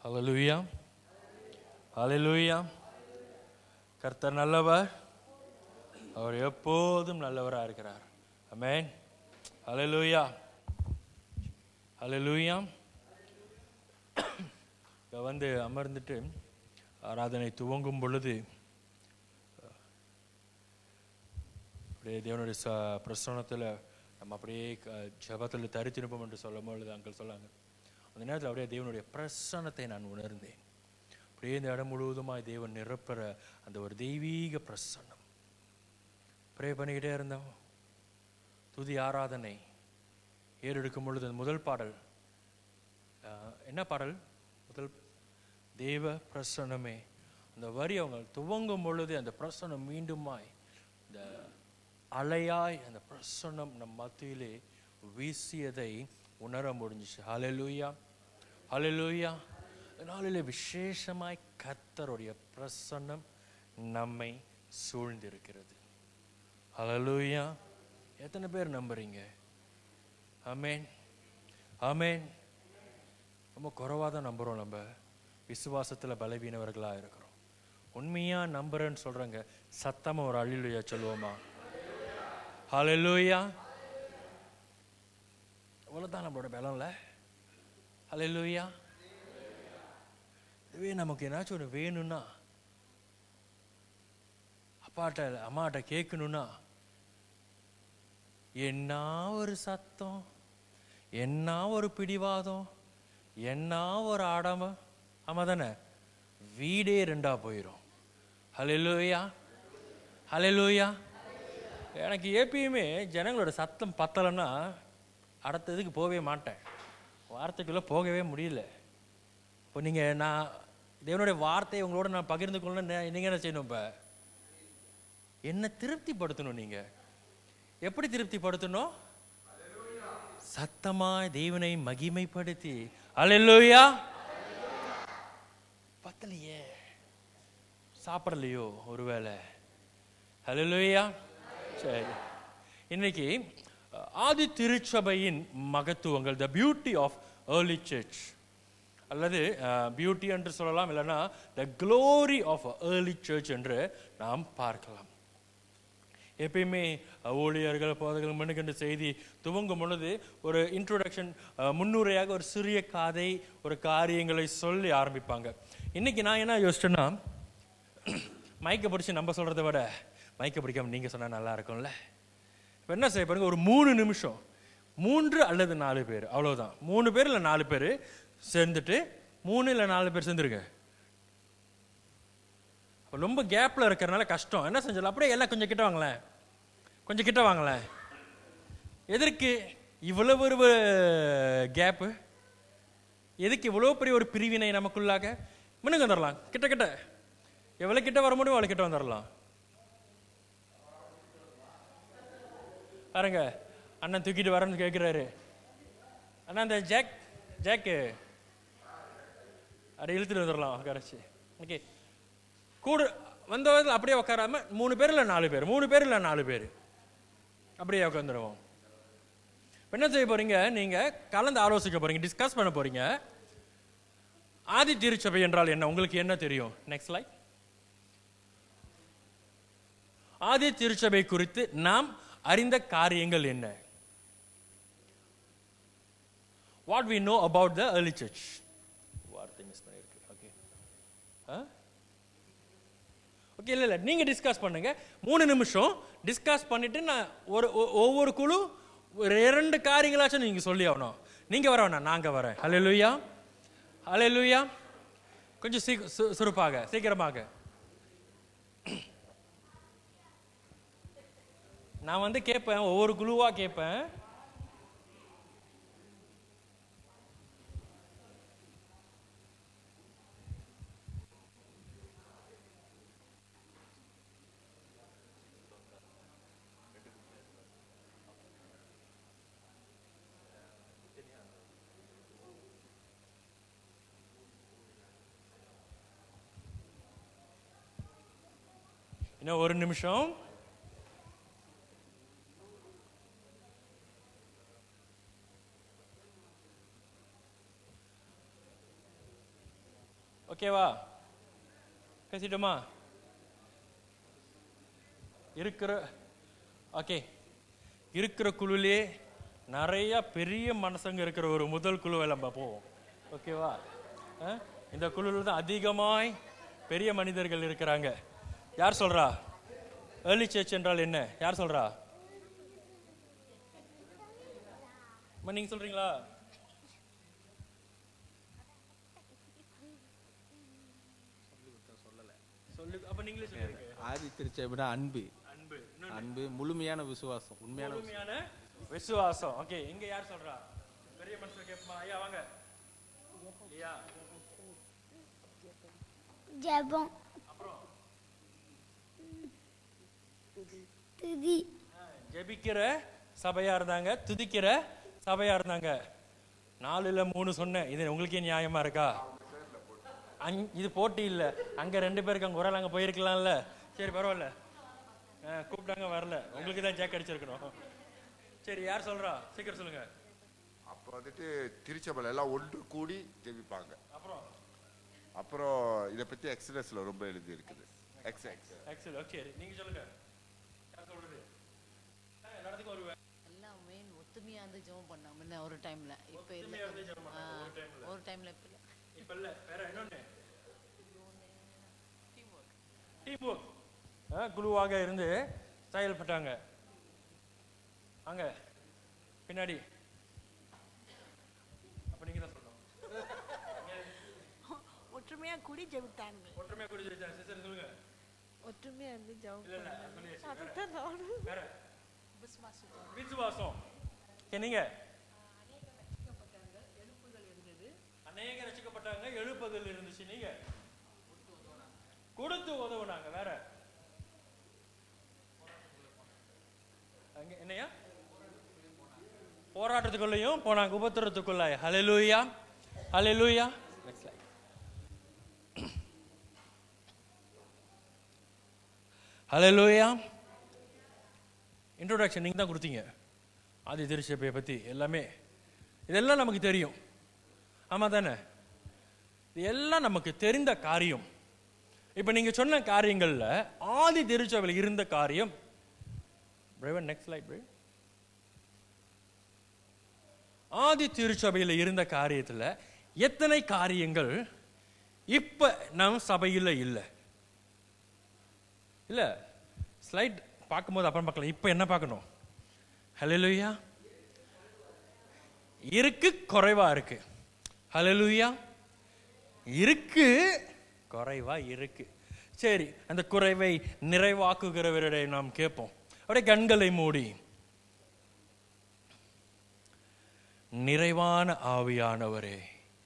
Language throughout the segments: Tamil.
ஹalleluya ஹalleluya கர்த்தர் நல்லவர் அவர் எப்போதும் நல்லவராக இருக்கிறார் அமேன் ஹalleluya ஹalleluya இங்க வந்து அமர்ந்துட்டு ஆராதனை துவங்கும் பொழுது அப்படியே தேவனுடைய ச பிரசன்னத்தில் நம்ம அப்படியே ஜபத்தில் தரித்திருப்போம் என்று சொல்லும் பொழுது அங்கிள் சொல்லாங்க அந்த நேரத்தில் அப்படியே தேவனுடைய பிரசன்னத்தை நான் உணர்ந்தேன் அப்படியே இந்த இடம் முழுவதுமாய் தேவன் நிரப்புற அந்த ஒரு தெய்வீக பிரசன்னம் ப்ரே பண்ணிக்கிட்டே இருந்தோம் துதி ஆராதனை ஏறெடுக்கும் பொழுது அந்த முதல் பாடல் அஹ், என்ன பாடல் முதல் தேவ பிரசன்னமே அந்த வரி அவங்க துவங்கும் பொழுது அந்த பிரசன்னம் மீண்டுமாய் இந்த அலையாய் அந்த பிரசன்னம் நம் மத்தியிலே வீசியதை உணர முடிஞ்சிச்சு ஹalleluya ஹalleluya நாளிலே விசேஷமாய் கர்த்தருடைய பிரசன்னம் நம்மை சூழ்ந்திருக்கிறது ஹalleluya எத்தனை பேர் நம்புறீங்க ஆமென் ஆமென் ரொம்ப குறைவாக தான் நம்புகிறோம் நம்ம விசுவாசத்தில் பலவீனவர்களாக இருக்கிறோம் உண்மையாக நம்புறேன்னு சொல்கிறேங்க சத்தமாக ஒரு அழிலுயா சொல்லுவோமா ஹalleluya இவ்வளோதான் நம்மளோட பலம்ல ஹalleluya இதுவே நமக்கு ஏதாச்சும் ஒன்று வேணும்னா அப்பாட்ட அம்மாட்ட கேட்கணும்னா என்ன ஒரு சத்தம் என்ன ஒரு பிடிவாதம் என்ன ஒரு ஆடாம ஆமா தானே வீடே ரெண்டா போயிடும் ஹalleluya ஹalleluya எனக்கு எப்பயுமே ஜனங்களோட சத்தம் பத்தலைன்னா அடுத்ததுக்கு போகவே மாட்டேன் வார்த்தைக்குள்ளே போகவே முடியல இப்போ நீங்கள் நான் தேவனுடைய வார்த்தையை உங்களோட நான் பகிர்ந்து கொள்ளணும் நீங்கள் என்ன செய்யணும் இப்போ என்ன திருப்திப்படுத்தணும் நீங்கள் எப்படி திருப்திப்படுத்தணும் சத்தமாய் தேவனை மகிமைப்படுத்தி அல்லேலூயா பத்தலையே சாப்பிடலையோ ஒருவேளை ஹalleluya சரி இன்னைக்கு அஹ், ஆதி திருச்சபையின் மகத்துவங்கள் the beauty of early church அல்லது பியூட்டி என்று சொல்லலாம் இல்லைன்னா the glory of early church என்று நாம் பார்க்கலாம் எப்பயுமே அஹ், ஊழியர்கள் போதகர்கள் மனுக்கென்ற செய்தி துவங்கும் பொழுது ஒரு இன்ட்ரோடக்ஷன் முன்னுரையாக ஒரு சிறிய கதை ஒரு காரியங்களை சொல்லி ஆரம்பிப்பாங்க இன்னைக்கு நான் என்ன யோசிச்சேன்னா மைக்கை பிடிச்சி நம்ம சொல்கிறத விட மைக்கை பிடிக்காம நீங்கள் சொன்னால் நல்லா இருக்கும்ல இப்போ என்ன செய்ய பாருங்க ஒரு மூணு நிமிஷம் மூன்று அல்லது நாலு பேர் அவ்வளவுதான் மூணு பேர் இல்லை நாலு பேர் சேர்ந்துட்டு மூணு இல்லை நாலு பேர் சேர்ந்துருங்க அப்ப ரொம்ப கேப்பில் இருக்கிறனால கஷ்டம் என்ன செஞ்சாலும் அப்படியே எல்லாம் கொஞ்சம் கிட்ட வாங்களேன் கொஞ்சம் கிட்ட வாங்களேன் எதற்கு இவ்வளவு ஒரு கேப்பு எதுக்கு இவ்வளோ பெரிய ஒரு பிரிவினை நமக்குள்ளாக முன்னுக்கு வந்துடலாம் கிட்ட கிட்ட எவ்வளோ கிட்ட வர முடியும் அவ்வளோ கிட்ட வந்துடலாம் பாருங்க அண்ணன் தூக்கிட்டு வரேன்னு கேட்குறாரு அண்ணா இந்த ஜாக் ஜாக்கு அப்படி இழுத்துட்டு வந்துடலாம் கரைச்சி ஓகே கூட வந்தவர்கள் அப்படியே உட்காராம மூணு பேர் இல்லை நாலு பேர் மூணு பேர் இல்லை நாலு பேர் அப்படியே உட்காந்துருவோம் இப்ப என்ன செய்ய போறீங்க நீங்க கலந்து ஆலோசிக்க போறீங்க டிஸ்கஸ் பண்ண போறீங்க ஆதி திருச்சபை என்றால் என்ன உங்களுக்கு என்ன தெரியும் நெக்ஸ்ட் லைக் ஆதி திருச்சபை குறித்து நாம் அறிந்த காரியங்கள் என்ன what we know about the early church வார்த்தை மிஸ் பண்ணிருக்கு ஓகே ஓகே இல்லை இல்லை நீங்கள் டிஸ்கஸ் பண்ணுங்க மூணு நிமிஷம் டிஸ்கஸ் பண்ணிட்டு நான் ஒரு ஒ- ஒவ்வொரு குழு ஒரு இரண்டு காரியங்களாச்சும் நீங்கள் சொல்லி ஆகணும் நீங்கள் வர வேணாம் நாங்கள் வரேன் ஹலே லூயா ஹலே லூயா கொஞ்சம் சீ சு- சுருப்பாக சீக்கிரமாக நான் வந்து கேட்பேன் ஒவ்வொரு குழுவா கேட்பேன் இன்னும் ஒரு நிமிஷம் ஓகேவா பேசிட்டோமா இருக்கிற ஓகே இருக்கிற குழுலே நிறைய பெரிய மனசங்க இருக்கிற ஒரு முதல் குழுவை நம்ம போவோம் ஓகேவா ஆ? இந்த குழுவில் தான் அதிகமாய் பெரிய மனிதர்கள் இருக்கிறாங்க யார் சொல்றா ஏர்லி சர்ச் என்றால் என்ன யார் சொல்றா அம்மா, நீங்க சொல்றீங்களா சொல்லு அப்ப நீங்களே சொல்லுங்க ஆதி திருச்சபைனா அன்பு அன்பு அன்பு முழுமையான விசுவாசம் உண்மையான விசுவாசம். முழுமையான விசுவாசம் ஓகே இங்க யார் சொல்றா பெரிய மனுஷன் கேட்போமா ஐயா வாங்க ஐயா ஜெபம் துதி ஜெபிக்கிற சபையா இருந்தாங்க துதிக்கிற சபையா இருந்தாங்க நாலுல மூணு சொன்னேன் இது உங்களுக்கே நியாயமா இருக்கா அங் இது போட்டி இல்ல அங்க ரெண்டு பேருக்கு அங்க ஒரு ஆள் அங்க போயிருக்கலாம்ல சரி பரவாயில்ல ஆ, கூப்பிட்டாங்க வரல உங்களுக்கு தான் ஜேக் அடிச்சிருக்கணும் சரி யார் சொல்றா சீக்கிரம் சொல்லுங்க அப்போ வந்துட்டு திருச்சபையில் எல்லாம் ஒன்று கூடி ஜெபிப்பாங்க அப்புறம் அப்புறம் இதை பற்றி எக்ஸலஸ்ல ரொம்ப எழுதி இருக்குது எக்ஸ் எக்ஸ் ஆக்சுவலி ஓகே நீங்க சொல்லுங்க யார் சொல்றது ஆ, எல்லாத்துக்கும் ஒரு எல்லாம் மெயின் ஒத்துமையா இருந்து ஜெபம் பண்ணோம் முன்ன ஒரு டைம்ல இப்ப இல்ல ஒத்துமையா இருந்து ஜெபம் ஆ, பண்ணோம் ஒரு timeல. ஒரு டைம்ல இப்ப இல்ல இப்ப இல்ல வேற இன்னொன்னு டீம் ஒர்க் குழுவாக இருந்து செயல்பட்டாங்க அங்க பின்னாடி அப்ப நீங்க தான் சொல்லணும் ஒற்றுமையா கூடி ஜெபித்தாங்க ஒற்றுமையா கூடி ஜெயிச்சாங்க சிஸ்டர் சொல்லுங்க ஒற்றுமையா இருந்து ஜெபம் இல்ல இல்ல சொல்லியாச்சு. வேற. அதுதான் நானும் வேற விசுவாசம் Okay, நீங்க அநேக ரசிக்கப்பட்டாங்க எழுப்புதல் இருந்துச்சு நீங்க கொடுத்து உதவுனாங்க வேற அங்க என்னையா போராட்டத்துக்குள்ளேயும் போனாங்க உபத்திரத்துக்குள்ள ஹalleluya ஹalleluya நெக்ஸ்ட் ஸ்லைட் ஹalleluya இன்ட்ரோடக்ஷன் நீங்க தான் கொடுத்தீங்க ஆதி திருச்சபையை பத்தி எல்லாமே இதெல்லாம் நமக்கு தெரியும் ஆமா தானே இது எல்லாம் நமக்கு தெரிந்த காரியம் இப்ப நீங்க சொன்ன காரியங்கள்ல ஆதி திருச்சபையில் இருந்த காரியம் பிரேவன் நெக்ஸ்ட் ஸ்லைட் பிரே ஆதி திருச்சபையில் இருந்த காரியத்துல எத்தனை காரியங்கள் இப்ப நம் சபையில் இல்லை இல்ல ஸ்லைட் பார்க்கும்போது அப்புறம் பார்க்கலாம் இப்போ என்ன பார்க்கணும் ஹalleluya இருக்கு குறைவா இருக்கு ஹalleluya இருக்கு குறைவா இருக்கு சரி அந்த குறைவை நிறைவாக்குகிறவரிடை நாம் கேட்போம் அப்படியே கண்களை மூடி நிறைவான ஆவியானவரே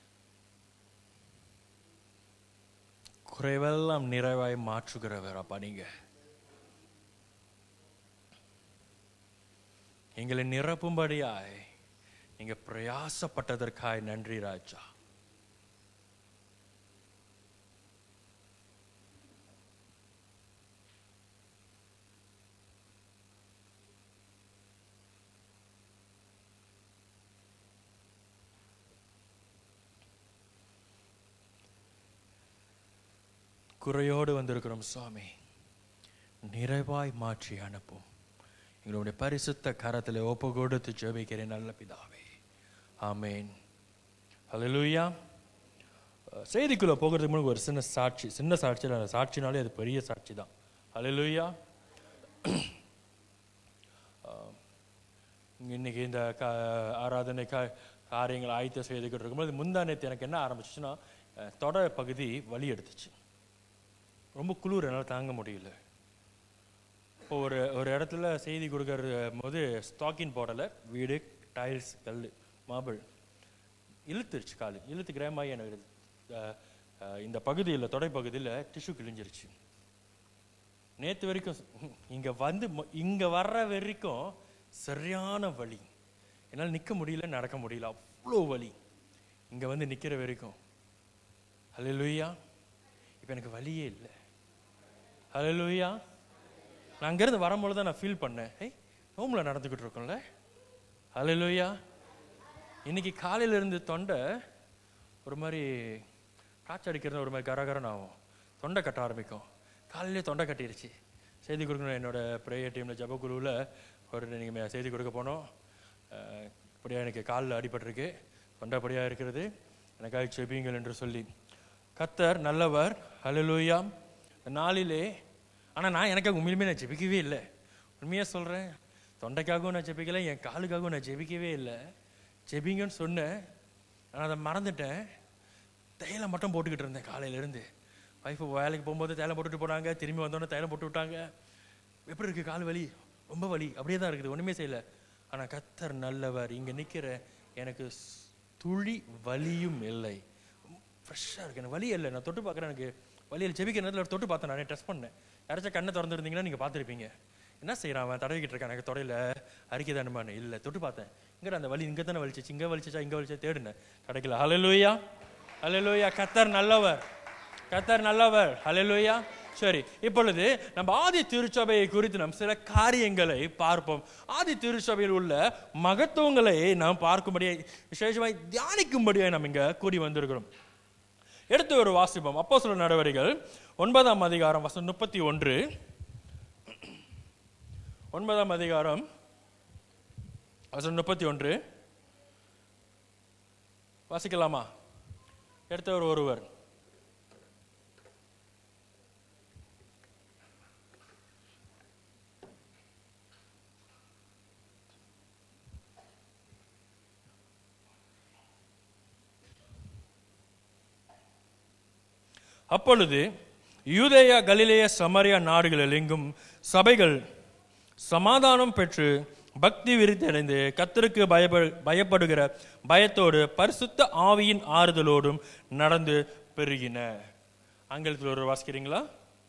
குறைவெல்லாம் நிறைவாய் மாற்றுகிறவர் அப்பா நீங்க எங்களை நிரப்பும்படியாய் நீங்க பிரயாசப்பட்டதற்காய் நன்றி ராஜா குறையோடு வந்திருக்கிறோம் சுவாமி நிறைவாய் மாற்றி அனுப்பும் எங்களுடைய பரிசுத்த கரத்தில் ஒப்பு கொடுத்து ஜெபிக்கிறேன் நல்ல பிதாவே ஆமேன் ஹalleluya அஹ், செய்திக்குள்ள போகிறதுக்கு முன்னாடி ஒரு சின்ன சாட்சி சின்ன சாட்சி இல்ல, அந்த சாட்சினாலே அது பெரிய சாட்சி தான் ஹalleluya அஹ், இன்னைக்கு இந்த க ஆராதனை கா காரியங்கள் ஆயத்த செய்துக்கிட்டு இருக்கும்போது முந்தா நேத்து எனக்கு என்ன ஆரம்பிச்சுன்னா அஹ், தொடை பகுதி வலி எடுத்துச்சு ரொம்ப குளிர் என்னால் தாங்க முடியல இப்போ ஒரு ஒரு இடத்துல செய்தி கொடுக்கற போது ஸ்டாக்கின் போடலை வீடு டைல்ஸ் கல் மார்பிள் இழுத்துருச்சு காலு இழுத்து கிரேமாயி எனக்கு அஹ், அஹ், இந்த பகுதியில் தொடை பகுதியில் டிஷ்யூ கிழிஞ்சிருச்சு நேற்று வரைக்கும் இங்கே வந்து மொ- இங்க வர்ற வரைக்கும் சரியான வலி என்னால் நிற்க முடியல நடக்க முடியல அவ்வளோ வலி இங்கே வந்து நிற்கிற வரைக்கும் ஹalleluya இப்போ எனக்கு வலியே இல்லை ஹalleluya நான் அங்கேருந்து வரும்பொழுது தான் நான் ஃபீல் பண்ணேன் ஏய் ஹோமில் நடந்துக்கிட்டு இருக்கோம்ல ஹalleluya இன்னைக்கு காலையில இருந்து தொண்டை ஒரு மாதிரி காய்ச்சல் அடிக்கிறது ஒரு மாதிரி கரகரன்னு ஆகும் தொண்டை கட்ட ஆரம்பிக்கும் காலையிலே தொண்டை கட்டிருச்சு செய்தி கொடுக்கணும் என்னோட ப்ரேயர் டீமில் ஜபக்குழுவில் ஒரு நீங்கள் செய்தி கொடுக்க போனோம் அஹ், இப்படியா எனக்கு காலில் அடிபட்டிருக்கு தொண்டைப்படியாக இருக்கிறது எனக்காக செபியுங்கள் என்று சொல்லி கத்தர் நல்லவர் ஹalleluya நாளிலே ஆனால் நான் எனக்காக உண்மையிலுமே நான் ஜெபிக்கவே இல்லை உண்மையாக சொல்கிறேன் தொண்டைக்காகவும் நான் ஜெபிக்கல என் காலுக்காகவும் நான் ஜெபிக்கவே இல்லை ஜெபிங்கன்னு சொன்னேன் நான் அதை மறந்துட்டேன் தைலம் மட்டும் போட்டுக்கிட்டு இருந்தேன் காலையிலேருந்து ஒய்ஃபு வேலைக்கு போகும்போது தைலம் போட்டுட்டு போனாங்க திரும்பி வந்தோடனே தைலம் போட்டு விட்டாங்க எப்படி இருக்கு கால் வலி ரொம்ப வலி அப்படியே தான் இருக்குது ஒன்றுமே செய்யல ஆனால் கத்தர் நல்லவர் இங்கே நிற்கிற எனக்கு ஸ்- துளி வலியும் இல்லை ஃப்ரெஷ்ஷாக இருக்கு எனக்கு வலி இல்லை நான் தொட்டு பார்க்குறேன் எனக்கு வலியில் செபிக்கிற நேரத்தில் தொட்டு பார்த்தேன் நானே டெஸ்ட் பண்ணேன் யாராச்சும் கண்ணை திறந்துருந்தீங்கன்னா நீங்கள் பார்த்துருப்பீங்க என்ன செய்கிறான் அவன் தடவிக்கிட்டு இருக்கான் எனக்கு தொடையில அரிக்கை தானுமான்னு இல்லை தொட்டு பார்த்தேன் இங்கே அந்த வலி இங்கே தானே வலிச்சிச்சு இங்கே வலிச்சிச்சா இங்கே வலிச்சா தேடுனேன் கிடைக்கல ஹalleluya ஹalleluya கத்தர் நல்லவர் கத்தர் நல்லவர் ஹalleluya சரி இப்பொழுது நம்ம ஆதி திருச்சபையை குறித்து நாம் சில காரியங்களை பார்ப்போம் ஆதி திருச்சபையில் உள்ள மகத்துவங்களை நாம் பார்க்கும்படியாய் விசேஷமாய் தியானிக்கும்படியாய் நாம் இங்க கூடி வந்திருக்கிறோம் எடுத்து ஒரு வாசிப்போம் அப்போ சில நடவடிக்கைகள் ஒன்பதாம் அதிகாரம் வசனம் முப்பத்தி ஒன்று ஒன்பதாம் அதிகாரம் வசனம் முப்பத்தி ஒன்று வாசிக்கலாமா எடுத்தவர் ஒருவர் அப்பொழுது யூதேயா கலிலேய சமரியா நாடுகளில் எங்கும் சபைகள் சமாதானம் பெற்று பக்தி விருத்தடைந்து கத்தருக்கு பயப்ப பயப்படுகிற பயத்தோடு பரிசுத்த ஆவியின் ஆறுதலோடும் நடந்து பெருகின ஆங்கிலத்தில் ஒரு வாசிக்கிறீங்களா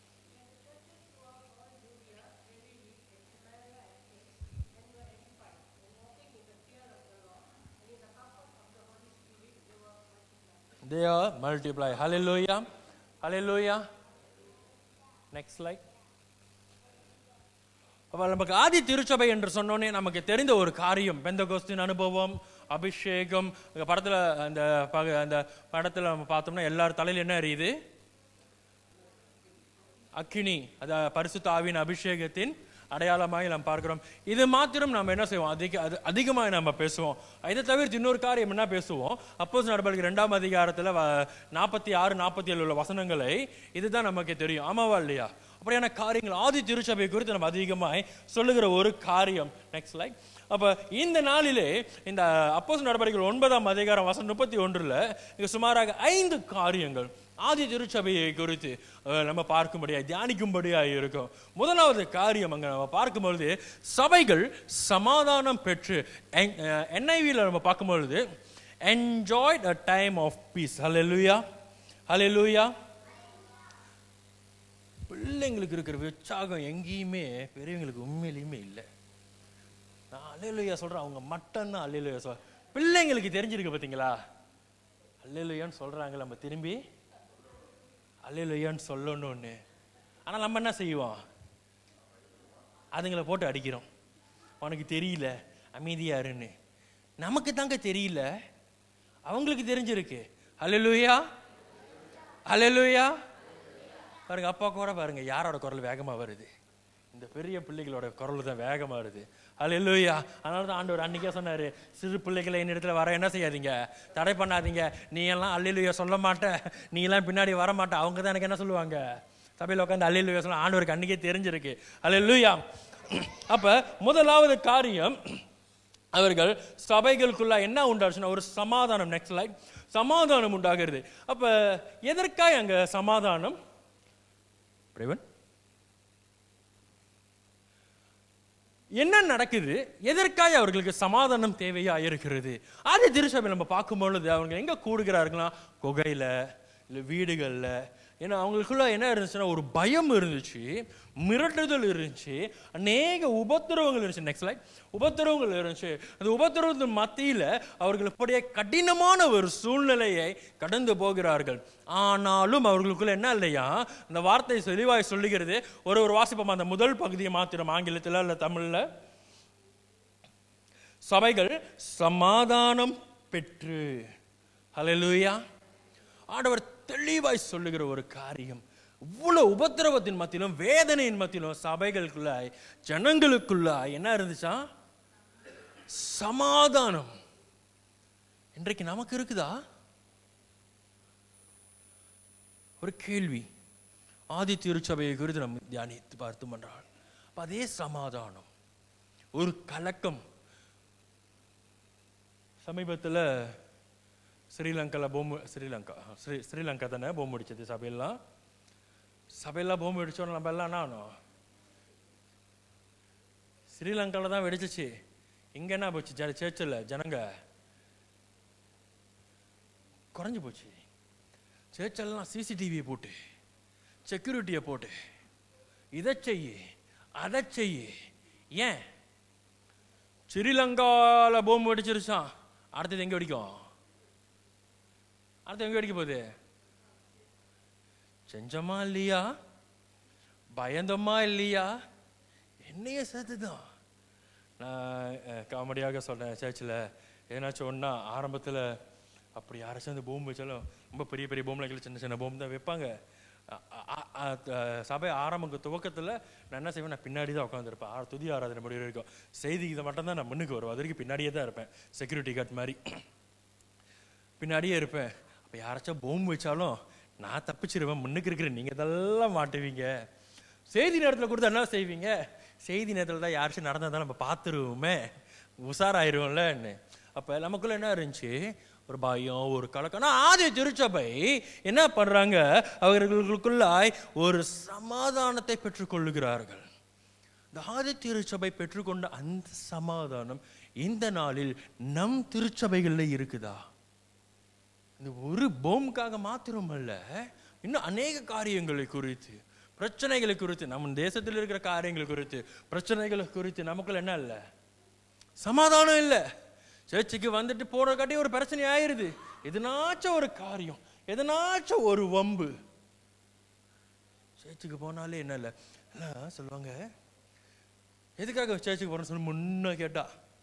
They are multiply. Hallelujah. Hallelujah. Next slide. அப்ப நமக்கு ஆதி திருச்சபை என்று சொன்னோன்னே நமக்கு தெரிந்த ஒரு காரியம் பெந்தகோஸ்தின் அனுபவம் அபிஷேகம் இந்த படத்துல அந்த பக- அந்த படத்துல நம்ம பார்த்தோம்னா எல்லார் தலையில என்ன எரியுது அக்கினி அத பரிசுத்த ஆவியின் அபிஷேகத்தின் அடையாளமாய் நாம் பார்க்கிறோம் இது மாத்திரம் நம்ம என்ன செய்வோம் அதிக அது அதிகமாக நம்ம பேசுவோம் இதை தவிர்த்து இன்னொரு காரியம் என்ன பேசுவோம் அப்போஸ் நடவடிக்கை ரெண்டாம் அதிகாரத்தில் நாற்பத்தி ஆறு நாற்பத்தி ஏழு உள்ள வசனங்களை இதுதான் நமக்கு தெரியும் ஆமாவா இல்லையா அப்படியான காரியங்கள் ஆதி திருச்சபை குறித்து நம்ம அதிகமாய் சொல்லுகிற ஒரு காரியம் நெக்ஸ்ட் லைக் அப்ப இந்த நாளிலே இந்த அப்போஸ் நடவடிக்கைகள் ஒன்பதாம் அதிகாரம் வசனம் முப்பத்தி ஒன்றுல இங்க சுமாராக ஐந்து காரியங்கள் ஆதி திருச்சபையை குறித்து அஹ், நம்ம பார்க்கும்படியா தியானிக்கும்படியா இருக்கும் முதலாவது காரியம் அங்க நம்ம பார்க்கும்பொழுது சபைகள் சமாதானம் பெற்று என்ஐவியில் நம்ம பார்க்கும்பொழுது enjoyed a time of peace ஹalleluya ஹalleluya பிள்ளைங்களுக்கு இருக்கிற உற்சாகம் எங்கேயுமே பெரியவங்களுக்கு உண்மையிலையுமே இல்லை நான் அல்லேலுயா சொல்றேன் அவங்க மட்டும்தான் அல்லேலுயா சொல் பிள்ளைங்களுக்கு தெரிஞ்சிருக்கு பார்த்தீங்களா அல்லேலுயான்னு சொல்றாங்க நம்ம திரும்பி அல்லேலுயான்னு சொல்லணும்னு ஆனா நம்ம என்ன செய்வோம் அதுங்களை போட்டு அடிக்கிறோம் உனக்கு தெரியல அமைதியா இருன்னு நமக்கு தாங்க தெரியல அவங்களுக்கு தெரிஞ்சிருக்கு அல்லேலுயா அல்லேலுயா பாருங்க அப்பா கூட பாருங்க யாரோட குரல் வேகமா வருது இந்த பெரிய பிள்ளைகளோட குரல் தான் வேகமா வருது அல்லேலூயா அதனால தான் ஆண்டவர் அன்னைக்கே சொன்னாரு சிறு பிள்ளைகளை என்னிடத்துல வர என்ன செய்யாதீங்க தடை பண்ணாதீங்க நீ எல்லாம் அல்லேலூயா சொல்ல மாட்ட நீ எல்லாம் பின்னாடி வர மாட்ட அவங்க தான் எனக்கு என்ன சொல்லுவாங்க சபையில் உட்காந்து அல்லேலூயா சொல்ல ஆண்டவருக்கு அன்னைக்கே தெரிஞ்சிருக்கு அல்லேலூயா அப்ப முதலாவது காரியம் அவர்கள் சபைகளுக்குள்ள என்ன உண்டாச்சுன்னா ஒரு சமாதானம் நெக்ஸ்ட் லைக் சமாதானம் உண்டாகிறது அப்ப எதற்காக அங்க சமாதானம் பிரேவன் என்ன நடக்குது எதற்காக அவர்களுக்கு சமாதானம் தேவையா இருக்கிறது அது திருச்சபை நம்ம பார்க்கும் பொழுது அவங்க எங்க கூடுகிறார்களா குகையில இல்ல வீடுகள்ல ஏன்னா அவங்களுக்குள்ள என்ன இருந்துச்சுன்னா ஒரு பயம் இருந்துச்சு மிரட்டுதல் இருந்துச்சு அநேக உபத்திரவங்கள் இருந்துச்சு நெக்ஸ்ட் லைக் உபத்திரவங்கள் இருந்துச்சு அந்த உபத்திரவத்தின் மத்தியில அவர்கள் இப்படியே கடினமான ஒரு சூழ்நிலையை கடந்து போகிறார்கள் ஆனாலும் அவர்களுக்குள்ள என்ன இல்லையா அந்த வார்த்தை தெளிவாய் சொல்லுகிறது ஒரு ஒரு வாசிப்போம் அந்த முதல் பகுதியை மாத்திரம் ஆங்கிலத்தில் இல்ல தமிழ்ல சபைகள் சமாதானம் பெற்று ஹalleluya ஆண்டவர் தெளிவாய் சொல்லுகிற ஒரு காரியம் இவ்வளவு உபத்திரவத்தின் மத்தியிலும் வேதனையின் மத்தியிலும் சபைகளுக்குள்ளாய் ஜனங்களுக்குள்ளாய் என்ன இருந்துச்சா சமாதானம் இன்றைக்கு நமக்கு இருக்குதா ஒரு கேள்வி ஆதி திருச்சபையை குறித்து நம்ம தியானித்து பார்த்தோம் என்றால் அப்ப அதே சமாதானம் ஒரு கலக்கம் சமீபத்தில் ஸ்ரீலங்காவில் பூமி ஸ்ரீலங்கா ஸ்ரீ ஸ்ரீலங்கா தானே பூமி அடிச்சது சபையெல்லாம் சபையெல்லாம் பூமி அடிச்சோன்னு நம்ம எல்லாம் என்ன ஆனோம் ஸ்ரீலங்காவில் தான் வெடிச்சிச்சு இங்கே என்ன போச்சு ஜ சேர்ச்சில் ஜனங்க குறைஞ்சு போச்சு சேர்ச்செல்லாம் சிசிடிவியை போட்டு செக்யூரிட்டியை போட்டு இதை செய்யு அதை செய்யு ஏன் ஸ்ரீலங்காவில் பூமி வெடிச்சிருச்சான் அடுத்தது எங்கே வெடிக்கும் அடுத்து எங்கே வெடிக்க போகுது செஞ்சோமா இல்லையா பயந்தோமா இல்லையா என்னைய சேர்த்துதான் நான் அஹ், காமெடியாக சொல்றேன் சர்ச்சில் ஏதாச்சும் ஒன்றா ஆரம்பத்தில் அப்படி யாராச்சும் அந்த பூமி வச்சாலும் ரொம்ப பெரிய பெரிய பூமில் சின்ன சின்ன பூமி தான் வைப்பாங்க அ- அ- அ- அ- சபை ஆரம்ப துவக்கத்தில் நான் என்ன செய்வேன் நான் பின்னாடி தான் உட்காந்துருப்பேன் ஆ துதி ஆராதனை முடிவு இருக்கும் செய்தி இதை மட்டும் தான் நான் முன்னுக்கு வருவேன் அது வரைக்கும் பின்னாடியே தான் இருப்பேன் செக்யூரிட்டி கார்டு மாதிரி பின்னாடியே இருப்பேன் அப்போ யாராச்சும் பூமி வச்சாலும் நான் தப்பிச்சிருவேன் முன்னுக்கு இருக்கிற நீங்கள் இதெல்லாம் மாட்டுவீங்க செய்தி நேரத்தில் கொடுத்தா என்ன செய்வீங்க செய்தி நேரத்தில் தான் யாராச்சும் நடந்தா நம்ம பார்த்துருவோமே உஷாராயிருவோம்லன்னு அப்போ நமக்குள்ள என்ன இருந்துச்சு ஒரு பயம் ஒரு கலக்கம் ஆனா ஆதி திருச்சபை என்ன பண்றாங்க அவர்களுக்குள்ளாய் ஒரு சமாதானத்தை பெற்றுக்கொள்ளுகிறார்கள் இந்த ஆதி திருச்சபை பெற்றுக்கொண்ட அந்த சமாதானம் இந்த நாளில் நம் திருச்சபைகளில் இருக்குதா இந்த ஒரு போம்காக மாத்திரமல்ல இன்னும் அநேக காரியங்களை குறித்து பிரச்சனைகளை குறித்து நம்ம தேசத்தில் இருக்கிற காரியங்களை குறித்து பிரச்சனைகளை குறித்து நமக்குள்ள என்ன இல்லை சமாதானம் இல்லை சர்ச்சுக்கு வந்துட்டு போற காட்டி ஒரு பிரச்சனை ஆயிருது எதனாச்சும் ஒரு காரியம் எதனாச்சும் ஒரு வம்பு சர்ச்சுக்கு போனாலே என்ன இல்லை எல்லாம் சொல்லுவாங்க எதுக்காக சர்ச்சுக்கு போறேன்னு சொல்லி முன்ன கேட்டா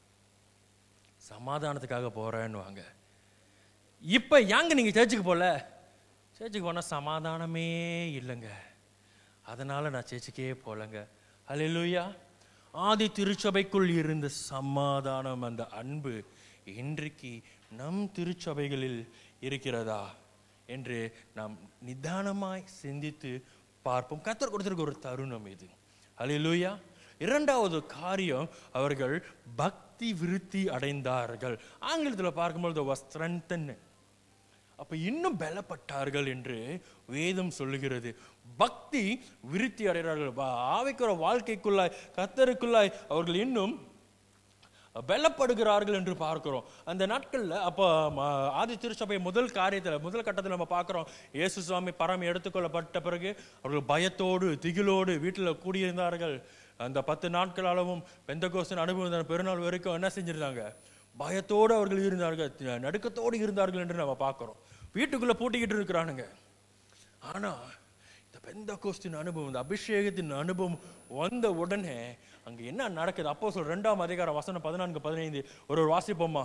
சமாதானத்துக்காக போறேன்னுவாங்க இப்ப ஏங்க நீங்க சர்ச்சுக்கு போல சர்ச்சுக்கு போனா சமாதானமே இல்லைங்க அதனால நான் சர்ச்சுக்கே போலங்க அல்லேலூயா ஆதி திருச்சபைக்குள் இருந்த சமாதானம் அந்த அன்பு இன்றைக்கு நம் திருச்சபைகளில் இருக்கிறதா என்று நாம் நிதானமாய் சிந்தித்து பார்ப்போம் கத்தர் கொடுத்திருக்க ஒரு தருணம் இது அல்லேலூயா இரண்டாவது காரியம் அவர்கள் பக்தி விருத்தி அடைந்தார்கள் ஆங்கிலத்தில் பார்க்கும்போது was strengthened அப்ப இன்னும் பலப்பட்டார்கள் என்று வேதம் சொல்லுகிறது பக்தி விருத்தி அடைகிறார்கள் வா- ஆவிக்குற வாழ்க்கைக்குள்ளாய் கத்தருக்குள்ளாய் அவர்கள் இன்னும் பலப்படுகிறார்கள் என்று பார்க்கிறோம் அந்த நாட்கள்ல அப்போ ம- ஆதி திருச்சபை முதல் காரியத்துல முதல் கட்டத்தில் நம்ம பார்க்கிறோம் இயேசு சுவாமி பரம் எடுத்துக்கொள்ளப்பட்ட பிறகு அவர்கள் பயத்தோடு திகிலோடு வீட்டில் கூடியிருந்தார்கள் அந்த பத்து நாட்கள் அளவும் பெந்தகோஸ்தின் அனுபவம் பெருநாள் வரைக்கும் என்ன செஞ்சிருந்தாங்க பயத்தோடு அவர்கள் இருந்தார்கள் தி- நடுக்கத்தோடு இருந்தார்கள் என்று நம்ம பார்க்கிறோம் வீட்டுக்குள்ள பூட்டிக்கிட்டு இருக்கிறானுங்க ஆனா இந்த பெந்தகோஸ்தின் அனுபவம் இந்த அபிஷேகத்தின் அனுபவம் வந்த உடனே அங்க என்ன நடக்குது அப்போ சொல் ரெண்டாம் அதிகாரம் வசனம் பதினான்கு பதினைந்து ஒரு ஒரு வாசிப்போமா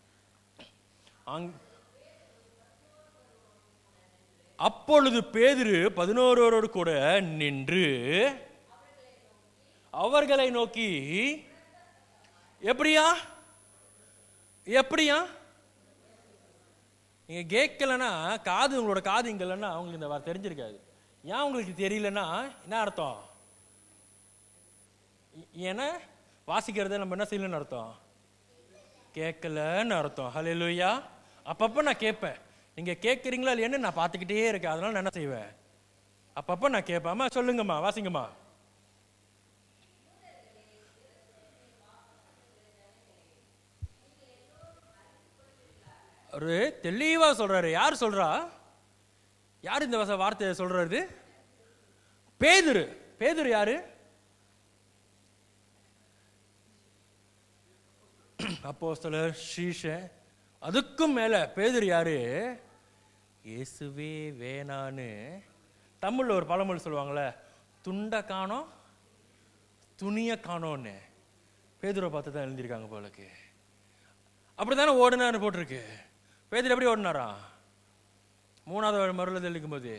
அங் அப்பொழுது பேதுரு பதினோரோடு கூட நின்று அவர்களை நோக்கி எப்படியா எப்படியா நீங்க கேட்கலன்னா காது உங்களோட காது இங்க இல்லைன்னா அவங்களுக்கு இந்த வார்த்தை தெரிஞ்சிருக்காது ஏன் உங்களுக்கு தெரியலன்னா என்ன அர்த்தம் ஏ- ஏன்னா வாசிக்கிறத நம்ம என்ன செய்யலன்னு அர்த்தம் கேட்கலன்னு அர்த்தம் ஹalleluya அப்பப்ப நான் கேட்பேன் நீங்க கேட்குறீங்களா இல்லையான்னு நான் பார்த்துக்கிட்டே இருக்கேன் அதனால நான் என்ன செய்வேன் அப்பப்ப நான் கேட்பேன் அம்மா சொல்லுங்கம்மா வாசிங்கம்மா ஒரு தெளிவா சொல்றாரு யார் சொல்றா யார் இந்த வச வார்த்தையை சொல்றது பேதுரு பேதுரு யாரு அப்போஸ்தலர் ஸ்ரீஷன் அதுக்கும் மேல பேதுரு யாரு இயேசுவே வேணான்னு தமிழ்ல ஒரு பழமொழி சொல்லுவாங்கல்ல துண்டை காணோம் துணியை காணோன்னு பேதுரை பார்த்து தான் எழுதியிருக்காங்க போலக்கு அப்படித்தானே ஓடினாரு போட்டிருக்கு பேதர் எப்படி ஓடினாரா மூணாவது மறுல தெளிக்கும் போது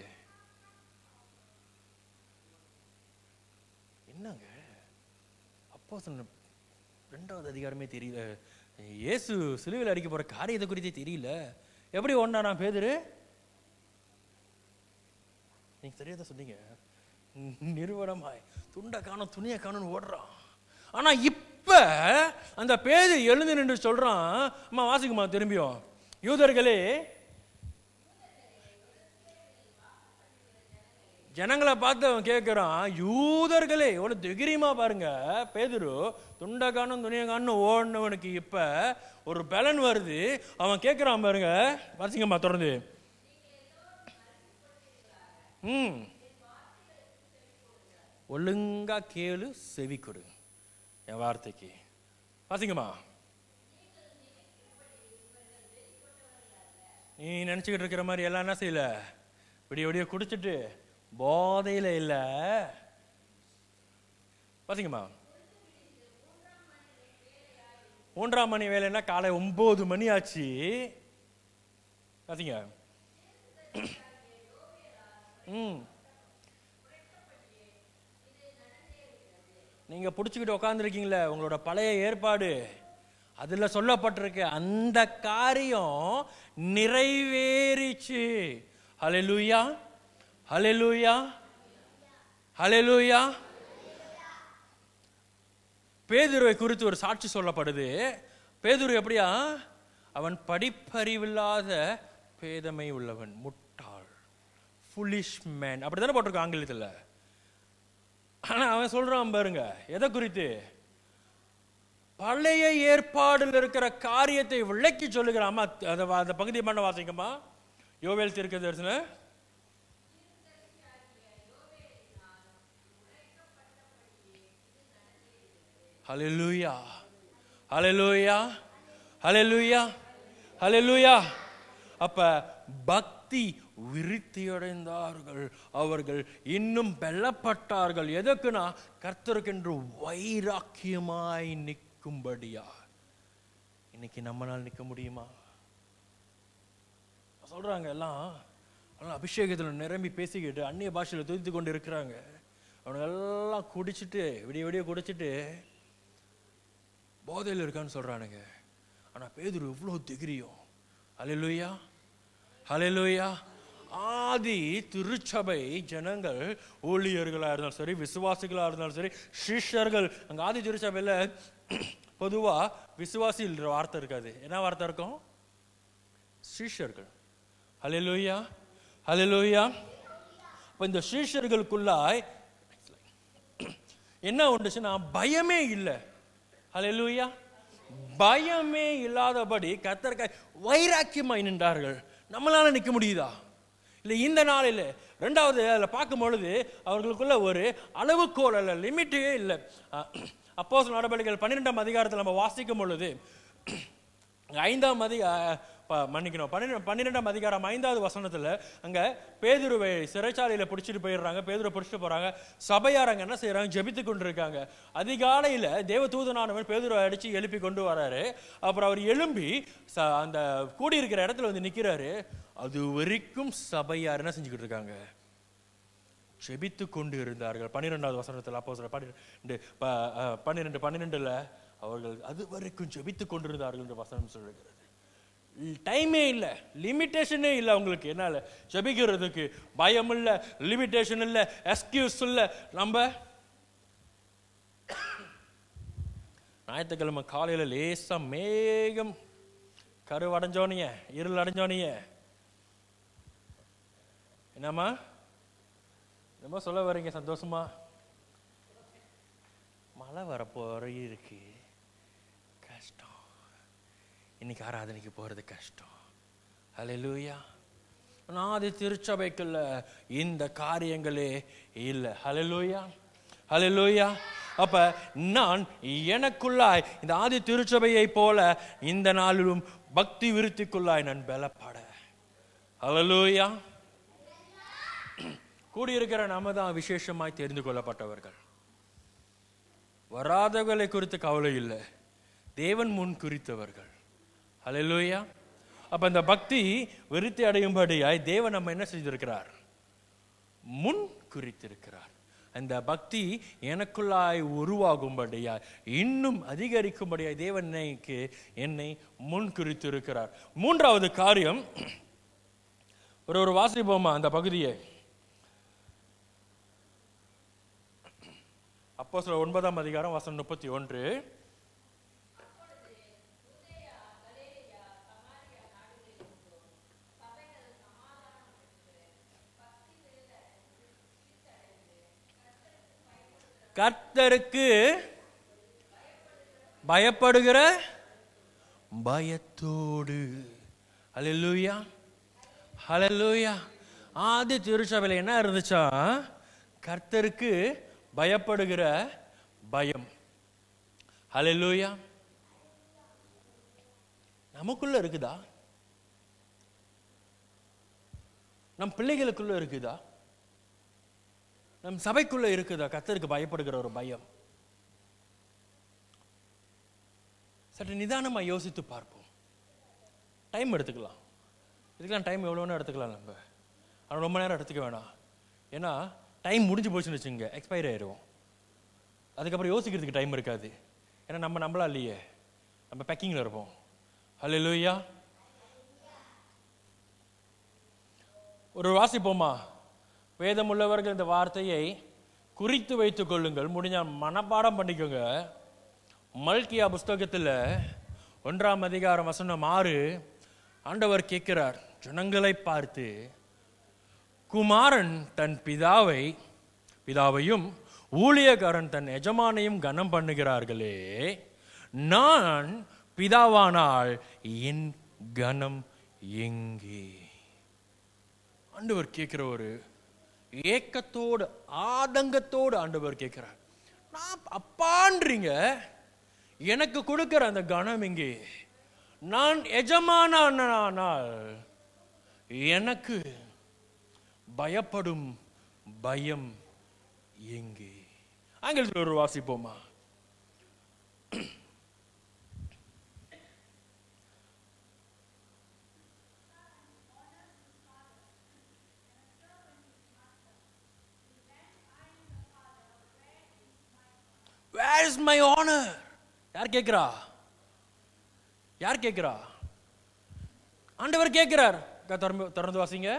என்னங்க அப்போ ரெண்டாவது அதிகாரமே தெரியல இயேசு சிலுவையில் அடிக்க போற காரியத்தை குறித்தே தெரியல எப்படி ஒன்னா நான் பேதுரு நீங்க சரியா தான் சொன்னீங்க நி- நிறுவனமாய் துண்டை காணும் துணியை காணும்னு ஓடுறான் ஆனா இப்ப அந்த பேது எழுந்து நின்று சொல்றான் அம்மா வாசிக்குமா திரும்பியும் யூதர்களே ஜனங்களை பார்த்து அவன் கேட்கிறான் யூதர்களே எவ்வளவு திகிரியமா பாருங்க பேதுரு துண்டை காணும் துணியை காணும் ஓடினவனுக்கு இப்ப ஒரு பலன் வருது அவன் கேட்கிறான் பாருங்க வாசிங்கம்மா தொடர்ந்து ம் ஒழுங்கா கேளு செவி கொடு என் வார்த்தைக்கு வாசிங்கம்மா நீ நினச்சிக்கிட்டு இருக்கிற மாதிரி எல்லாம் என்ன செய்யல விடிய விடிய குடிச்சிட்டு போதையில இல்ல பாத்தீங்கம்மா மூன்றாம் மணி வேலைன்னா காலை ஒன்பது மணி ஆச்சு பாத்தீங்க ம் நீங்க புடிச்சுக்கிட்டு உட்காந்துருக்கீங்களே உங்களோட பழைய ஏற்பாடு அதுல சொல்லப்பட்டிருக்க அந்த காரியம் நிறைவேறிச்சு ஹalleluya ஹalleluya ஹalleluya பேதுருவை குறித்து ஒரு சாட்சி சொல்லப்படுது பேதுரு எப்படியா அவன் படிப்பறிவில்லாத பேதமை உள்ளவன் முட்டாள் ஃபுலிஷ் மேன் அப்படித்தானே போட்டிருக்க ஆங்கிலத்தில் ஆனா அவன் சொல்றான் பாருங்க எதை குறித்து பழைய ஏற்பாடில் இருக்கிற காரியத்தை விளக்கி சொல்லுகிறாமா அந்த வா- அந்த பகுதி பண்ண வாசிக்கமா யோவேல் தீர்க்க தரிசனம் ஹalleluya ஹalleluya ஹalleluya ஹalleluya அப்ப பக்தி விருத்தியடைந்தார்கள் அவர்கள் இன்னும் பெல்லப்பட்டார்கள் எதற்குனா கர்த்தருக்கென்று வைராக்கியமாய் நிற்கும்படியா இன்னைக்கு நம்மளால் நிற்க முடியுமா சொல்றாங்க எல்லாம் எல்லாம் அபிஷேகத்தில் நிரம்பி பேசிக்கிட்டு அந்நிய பாஷையில் துதித்து கொண்டு இருக்கிறாங்க அவனுங்க எல்லாம் குடிச்சிட்டு விடிய விடிய குடிச்சிட்டு போதையில் இருக்கான்னு சொல்றானுங்க ஆனா பேதுரு எவ்வளோ திகிரியும் ஹalleluya ஹalleluya ஆதி திருச்சபை ஜனங்கள் ஊழியர்களாக இருந்தாலும் சரி விசுவாசிகளாக இருந்தாலும் சரி சிஷ்யர்கள் அங்கே ஆதி திருச்சபையில் பொதுவா விசுவாசின்ற வார்த்தை இருக்காது என்ன வார்த்தை இருக்கும் சிஷ்யர்கள் ஹalleluya ஹalleluya அப்போ இந்த சிஷ்யர்களுக்குள்ளாய் என்ன உண்டுச்சுன்னா பயமே இல்லை ஹalleluya பயமே இல்லாதபடி கத்தர்காய் வைராக்கியமாய் நின்றார்கள் நம்மளால நிற்க முடியுதா இல்லை இந்த நாளில் ரெண்டாவது அதில் பார்க்கும் பொழுது அவர்களுக்குள்ள ஒரு அளவுகோல் அல்ல லிமிட்டே இல்லை அப்போ நடவடிக்கைகள் பன்னிரெண்டாம் அதிகாரத்தில் நம்ம வாசிக்கும் பொழுது ஐந்தாம் அதிக ப- மன்னிக்கணும் பன்னிரெண்டு பன்னிரெண்டாம் அதிகாரம் ஐந்தாவது வசனத்துல அங்க பேதுருவை சிறைச்சாலையில பிடிச்சிட்டு போயிடுறாங்க பேதுருவை பிடிச்சிட்டு போறாங்க சபையார் அங்க என்ன செய்யறாங்க ஜெபித்து கொண்டு இருக்காங்க அதிகாலையில தேவ தூதனானவன் பேதுருவை அடிச்சு எழுப்பி கொண்டு வராரு அப்புறம் அவர் எழும்பி ச- அந்த கூடியிருக்கிற இடத்துல வந்து நிக்கிறாரு அது வரைக்கும் சபையார் என்ன செஞ்சுக்கிட்டு இருக்காங்க ஜெபித்து கொண்டு இருந்தார்கள் பன்னிரெண்டாவது வசனத்தில் அப்போ பன்னிரெண்டு ப- அஹ், பன்னிரெண்டு பன்னிரெண்டுல அவர்கள் அது வரைக்கும் ஜெபித்து கொண்டிருந்தார்கள் என்று வசனம் சொல்லுகிறது டைமே இல்லை லிமிட்டேஷனே இல்லை அவங்களுக்கு என்னால ஜெபிக்கிறதுக்கு பயம் இல்லை லிமிட்டேஷன் இல்லை எக்ஸ்கியூஸ் இல்லை நம்ம ஞாயிற்றுக்கிழமை காலையில லேசா மேகம் கருவடைஞ்சோனிய இருள் அடைஞ்சோனிய என்னம்மா என்னமோ சொல்ல வரீங்க சந்தோஷமா மழை வரப்போற இருக்கு கஷ்டம் இன்னைக்கு ஆராதனைக்கு போறது கஷ்டம் ஹalleluya ஆதி திருச்சபைக்குள்ள இந்த காரியங்களே இல்லை ஹalleluya ஹalleluya அப்ப நான் எனக்குள்ளாய் இந்த ஆதி திருச்சபையை போல இந்த நாளிலும் பக்தி விருத்திக்குள்ளாய் நான் பலப்பட ஹalleluya கூடியிருக்கிற நாம தான் விசேஷமாய் தெரிந்து கொள்ளப்பட்டவர்கள் வராதவர்களை குறித்து கவலை இல்லை தேவன் முன் குறித்தவர்கள் ஹalleluya அப்ப இந்த பக்தி விருத்தி அடையும்படியாய் தேவன் நம்ம என்ன செய்திருக்கிறார் முன் குறித்திருக்கிறார் அந்த பக்தி எனக்குள்ளாய் உருவாகும்படியாய் இன்னும் அதிகரிக்கும்படியாய் தேவன் என்னைக்கு என்னை முன் குறித்திருக்கிறார் மூன்றாவது காரியம் ஒரு ஒரு வாசிப்போமா அந்த பகுதியை அப்போ சில ஒன்பதாம் அதிகாரம் வசனம் முப்பத்தி ஒன்று கர்த்தருக்கு பயப்படுகிற பயத்தோடு ஹalleluya ஹalleluya ஆதி திருச்சபையில் என்ன இருந்துச்சா கர்த்தருக்கு பயப்படுகிற பயம் ஹalleluya நமக்குள்ள இருக்குதா நம் பிள்ளைகளுக்குள்ள இருக்குதா நம் சபைக்குள்ள இருக்குதா கர்த்தருக்கு பயப்படுகிற ஒரு பயம் சற்று நிதானமா யோசித்து பார்ப்போம் டைம் எடுத்துக்கலாம் இதுக்கெல்லாம் டைம் எவ்வளோ நேரம் எடுத்துக்கலாம் நம்ம ஆனால் ரொம்ப நேரம் எடுத்துக்க வேணாம் ஏன்னா டைம் முடிஞ்சு போச்சுன்னு வச்சுங்க எக்ஸ்பைர் ஆயிரும் அதுக்கப்புறம் யோசிக்கிறதுக்கு டைம் இருக்காது ஏன்னா நம்ம நம்மளா இல்லையே நம்ம பேக்கிங்கில் இருப்போம் ஹலோ லூயா ஒரு வாசிப்போமா வேதம் உள்ளவர்கள் இந்த வார்த்தையை குறித்து வைத்துக் கொள்ளுங்கள் முடிஞ்ச மனப்பாடம் பண்ணிக்கோங்க மல்கியா புஸ்தகத்தில் ஒன்றாம் அதிகாரம் வசனம் ஆறு ஆண்டவர் கேட்கிறார் ஜனங்களை பார்த்து குமாரன் தன் பிதாவை பிதாவையும் ஊழியக்காரன் தன் எஜமானையும் கனம் பண்ணுகிறார்களே நான் பிதாவானால் என் கனம் எங்கே ஆண்டவர் கேட்கிற ஒரு ஏக்கத்தோடு ஆதங்கத்தோடு ஆண்டவர் கேட்கிறார் நான் அப்பான்றீங்க எனக்கு கொடுக்கிற அந்த கணம் எங்கே நான் எஜமானால் எனக்கு பயப்படும் பயம் எங்கே ஆங்கிலத்தில் ஒரு வாசிப்போமா வேர் இஸ் மை ஆனர் யார் கேட்கிறா யார் கேட்கிறா ஆண்டவர் கேட்கிறார் அக்கா, திறந்து திறந்து வாசிங்க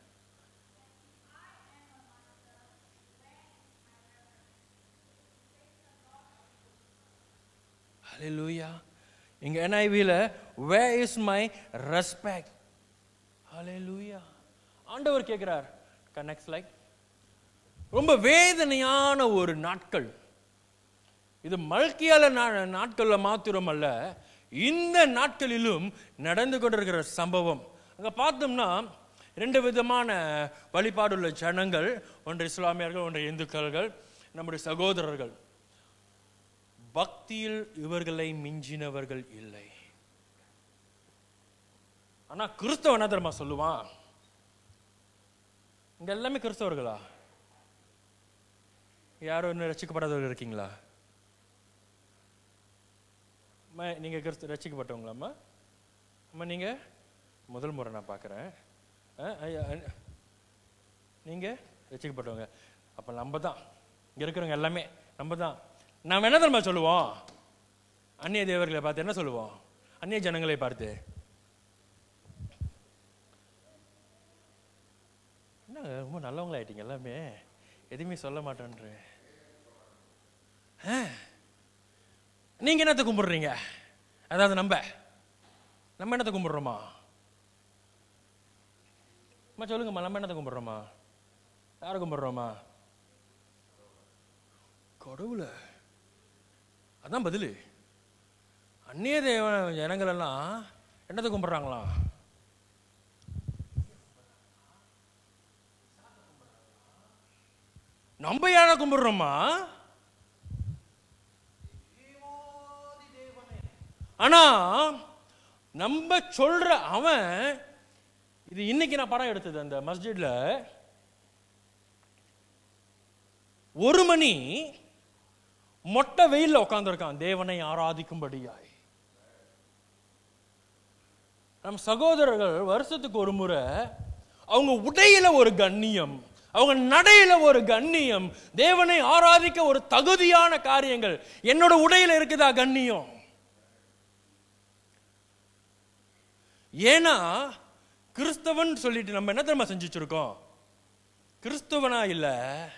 ஹalleluya இங்க NIV-ல where is my respect ஹalleluya ஆண்டவர் கேட்கிறார் நெக்ஸ்ட் லைக் ரொம்ப வேதனையான ஒரு நாட்கள் இது மல்கியால நா- நாட்கள்ல மாத்திரம் அல்ல இந்த நாட்களிலும் நடந்து கொண்டிருக்கிற சம்பவம் அங்க பார்த்தோம்னா ரெண்டு விதமான வழிபாடுள்ள ஜனங்கள் ஒன்று இஸ்லாமியர்கள் ஒன்று இந்துக்கள்கள் நம்முடைய சகோதரர்கள் பக்தியில் இவர்களை மிஞ்சினவர்கள் இல்லை ஆனா கிறிஸ்தவ என்ன தெரியுமா சொல்லுவான் இங்க எல்லாமே கிறிஸ்தவர்களா யாரும் இன்னும் ரசிக்கப்படாதவர்கள் இருக்கீங்களா அம்மா நீங்கள் கிறிஸ்து ரசிக்கப்பட்டவங்களாம்மா அம்மா நீங்கள் முதல் முறை நான் பார்க்குறேன் நீங்கள் ரசிக்கப்பட்டவங்க அப்போ நம்ம தான் இங்கே இருக்கிறவங்க எல்லாமே நம்ம தான் நாம் என்ன தெரியுமா சொல்லுவோம் அந்நிய தேவர்களை பார்த்து என்ன சொல்லுவோம் அந்நிய ஜனங்களை பார்த்து என்ன ரொம்ப நல்லவங்களாயிட்டீங்க எல்லாமே எதுவுமே சொல்ல மாட்டேன்ற நீங்க என்னத்தை கும்பிடுறீங்க அதாவது நம்ம நம்ம என்னத்தை கும்பிடுறோமா அம்மா சொல்லுங்கம்மா நம்ம என்னத்தை கும்பிடுறோமா யாரை கும்பிடுறோமா கடவுளை அதான் பதில் அந்நிய தேவ ஜனங்கள் எல்லாம் என்னத்தை கும்பிடுறாங்களா நம்ம யாரை கும்பிடுறோமா ஆனா நம்ம சொல்ற அவன் இது இன்னைக்கு நான் படம் எடுத்தது அந்த மஸ்ஜித்ல ஒரு மணி மொட்டை வெயில்ல உட்கார்ந்திருக்கான் தேவனை ஆராதிக்கும்படியாய் நம் சகோதரர்கள் வருஷத்துக்கு ஒரு முறை அவங்க உடையில ஒரு கண்ணியம் அவங்க நடையில ஒரு கண்ணியம் தேவனை ஆராதிக்க ஒரு தகுதியான காரியங்கள் என்னோட உடையில இருக்குதா கண்ணியம் ஏன்னா கிறிஸ்தவன் சொல்லிட்டு நம்ம என்ன தெரியுமா செஞ்சு வச்சிருக்கோம் கிறிஸ்தவனா இல்ல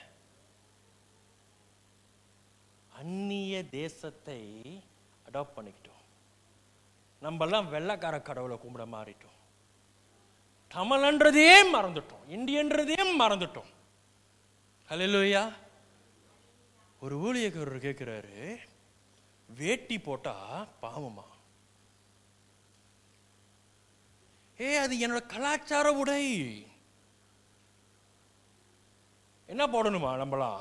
அந்நிய தேசத்தை அடாப்ட் பண்ணிக்கிட்டோம் நம்மெல்லாம் வெள்ளைக்கார கடவுளை கும்பிட மாறிட்டோம் தமிழன்றதே மறந்துட்டோம் இந்தியன்றதே மறந்துட்டோம் ஹalleluya ஒரு ஊழியக்காரர் கேட்கிறாரு வேட்டி போட்டா பாவமா ஏ அது என்னோட கலாச்சார உடை என்ன போடணுமா நம்மளாம்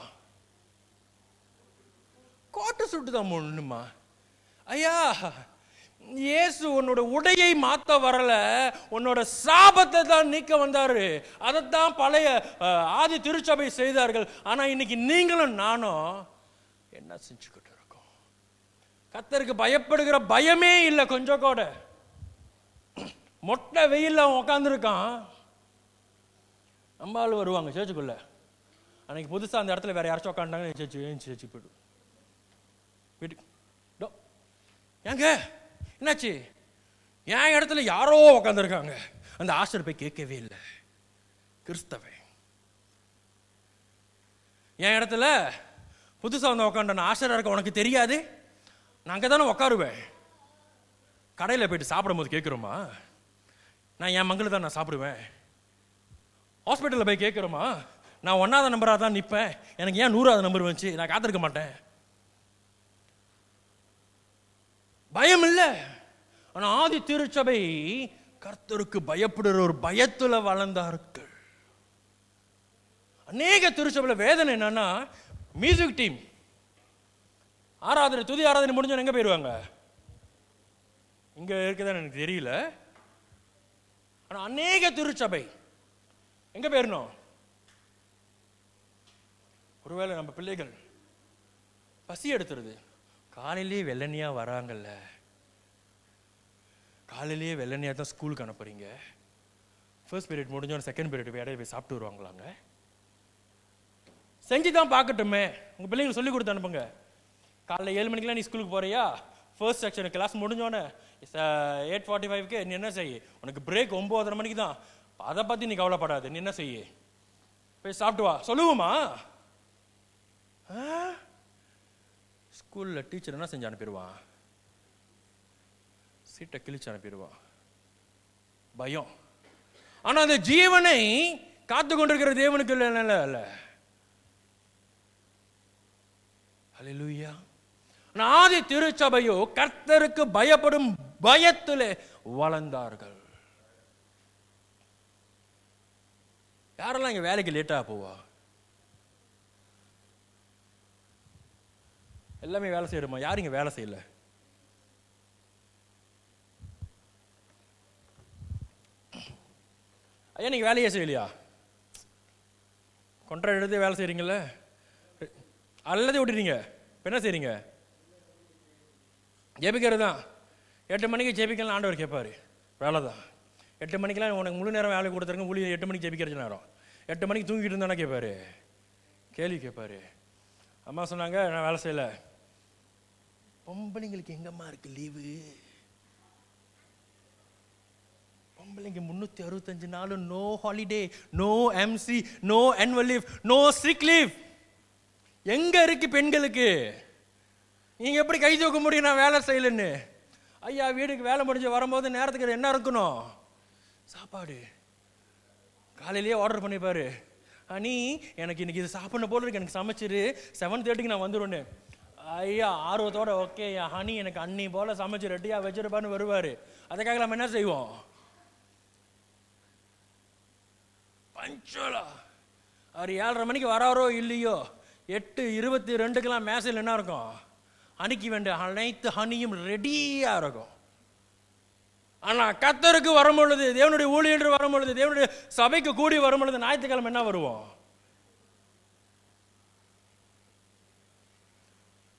கோட்டை சுட்டு தான் போடணுமா ஐயா இயேசு உன்னோட உடையை மாத்த வரல உன்னோட சாபத்தை தான் நீக்க வந்தாரு அதைத்தான் பழைய அஹ், ஆதி திருச்சபை செய்தார்கள் ஆனா இன்னைக்கு நீங்களும் நானும் என்ன செஞ்சுக்கிட்டு இருக்கோம் கத்தருக்கு பயப்படுகிற பயமே இல்லை கொஞ்சம் கூட மொட்டை வெயில்ல அவன் உட்காந்துருக்கான் நம்ம ஆள் வருவாங்க சேர்ச்சுக்குள்ள அன்னைக்கு புதுசா அந்த இடத்துல வேற யாராச்சும் உட்காந்துட்டாங்க சேர்ச்சு ஏன் சேர்ச்சு போயிடும் வீட்டுக்கு டோ ஏங்க என்னாச்சு என் இடத்துல யாரோ உட்காந்துருக்காங்க அந்த ஆசிரியர் போய் கேட்கவே இல்லை கிறிஸ்தவன் என் இடத்துல புதுசா வந்து உட்காண்ட ஆசிரியர் இருக்க உனக்கு தெரியாது நான் அங்கே தானே உட்காருவேன் கடையில் போயிட்டு சாப்பிடும்போது கேட்குறோமா நான் என் மங்களை தான் நான் சாப்பிடுவேன் ஹாஸ்பிட்டலில் போய் கேட்குறோமா நான் ஒன்றாவது நம்பராக தான் நிற்பேன் எனக்கு ஏன் நூறாவது நம்பர் வந்துச்சு நான் காத்திருக்க மாட்டேன் பயம் இல்லை ஆனா ஆதி திருச்சபை கர்த்தருக்கு பயப்படுற ஒரு பயத்துல வளர்ந்தார்கள் அநேக திருச்சபையில் வேதனை என்னன்னா மியூசிக் டீம் ஆராதனை துதி ஆராதனை முடிஞ்சவங்க எங்க போயிருவாங்க இங்க இருக்குதான்னு எனக்கு தெரியல ஆனா அநேக திருச்சபை எங்க போயிடணும் ஒருவேளை நம்ம பிள்ளைகள் பசி எடுத்துருது காலையிலேயே வெள்ளனியா வராங்கல்ல காலையிலேயே வெள்ளனியா தான் ஸ்கூலுக்கு அனுப்புறீங்க ஃபர்ஸ்ட் பீரியட் முடிஞ்சோன்னு செகண்ட் பீரியட் இடையில போய் சாப்பிட்டு வருவாங்களாங்க செஞ்சு தான் பார்க்கட்டுமே உங்க பிள்ளைங்களுக்கு சொல்லி கொடுத்து அனுப்புங்க காலைல ஏழு மணிக்கெல்லாம் நீ ஸ்கூலுக்கு போறியா ஃபர்ஸ்ட் செக்ஷன் கிளாஸ் முடிஞ்சோன்னே எயிட் ஃபார்ட்டி ஃபைவ்க்கு நீ என்ன செய்ய உனக்கு பிரேக் ஒன்பதரை மணிக்கு தான் அதை பத்தி நீ கவலைப்படாத நீ என்ன செய்ய போய் சாப்பிட்டு வா சொல்லுவோமா ஸ்கூலில் டீச்சர் என்ன செஞ்சு அனுப்பிடுவான் சீட்டை கிழிச்சு அனுப்பிடுவான் பயம் ஆனா அந்த ஜீவனை காத்து கொண்டிருக்கிற தேவனுக்கு இல்லை இல்லை இல்லை ஹalleluya ஆதி திருச்சபையோ கர்த்தருக்கு பயப்படும் பயத்திலே வளர்ந்தார்கள் யாரெல்லாம் இங்க வேலைக்கு லேட்டா போவா எல்லாமே வேலை செய்யணுமா யாரும் இங்க வேலை செய்யல ஐயா நீங்க வேலையே செய்யலையா கொன்ற எடுத்து வேலை செய்றீங்கல்ல அல்லது விட்டுறீங்க இப்ப என்ன செய்றீங்க ஜெபிக்கிறது தான் எட்டு மணிக்கு ஜெபிக்கலாம் ஆண்டவர் கேட்பாரு வேலை தான் எட்டு மணிக்கெல்லாம் உனக்கு முழு நேரம் வேலை கொடுத்துருங்க முழு எட்டு மணிக்கு ஜெபிக்கிற நேரம் எட்டு மணிக்கு தூங்கிட்டு இருந்தானே கேட்பாரு கேள்வி கேட்பாரு அம்மா சொன்னாங்க நான் வேலை செய்யல பொம்பளைங்களுக்கு எங்கம்மா இருக்கு லீவு பொம்பளைங்க முன்னூத்தி அறுபத்தஞ்சு நாளும் no holiday no MC no annual leave no sick leave எங்க இருக்கு பெண்களுக்கு நீங்க எப்படி கை தூக்க முடியும் நான் வேலை செய்யலன்னு ஐயா வீட்டுக்கு வேலை முடிஞ்சு வரும்போது நேரத்துக்கு என்ன இருக்கணும் சாப்பாடு காலையிலேயே ஆர்டர் பண்ணிப்பாரு அனி எனக்கு இன்னைக்கு இது சாப்பிடணும் போல இருக்கு எனக்கு சமைச்சிரு செவன் தேர்ட்டிக்கு நான் வந்துடுவேன்னு ஐயா ஆர்வத்தோட ஓகே ஹனி எனக்கு அன்னி போல சமைச்சு ரெட்டியா வச்சிருப்பான்னு வருவாரு அதுக்காக நம்ம என்ன செய்வோம் பஞ்சுவலா அவர் ஏழரை மணிக்கு வராரோ இல்லையோ எட்டு இருபத்தி ரெண்டுக்கெல்லாம் மேசையில் என்ன இருக்கும் அன்னைக்கு வேண்டிய அனைத்து ஹனியும் ரெடியா இருக்கும் ஆனா கத்தருக்கு வரும் பொழுது தேவனுடைய ஊழியன்று வரும் பொழுது தேவனுடைய சபைக்கு கூடி வரும் பொழுது ஞாயிற்றுக்கிழமை என்ன வருவோம்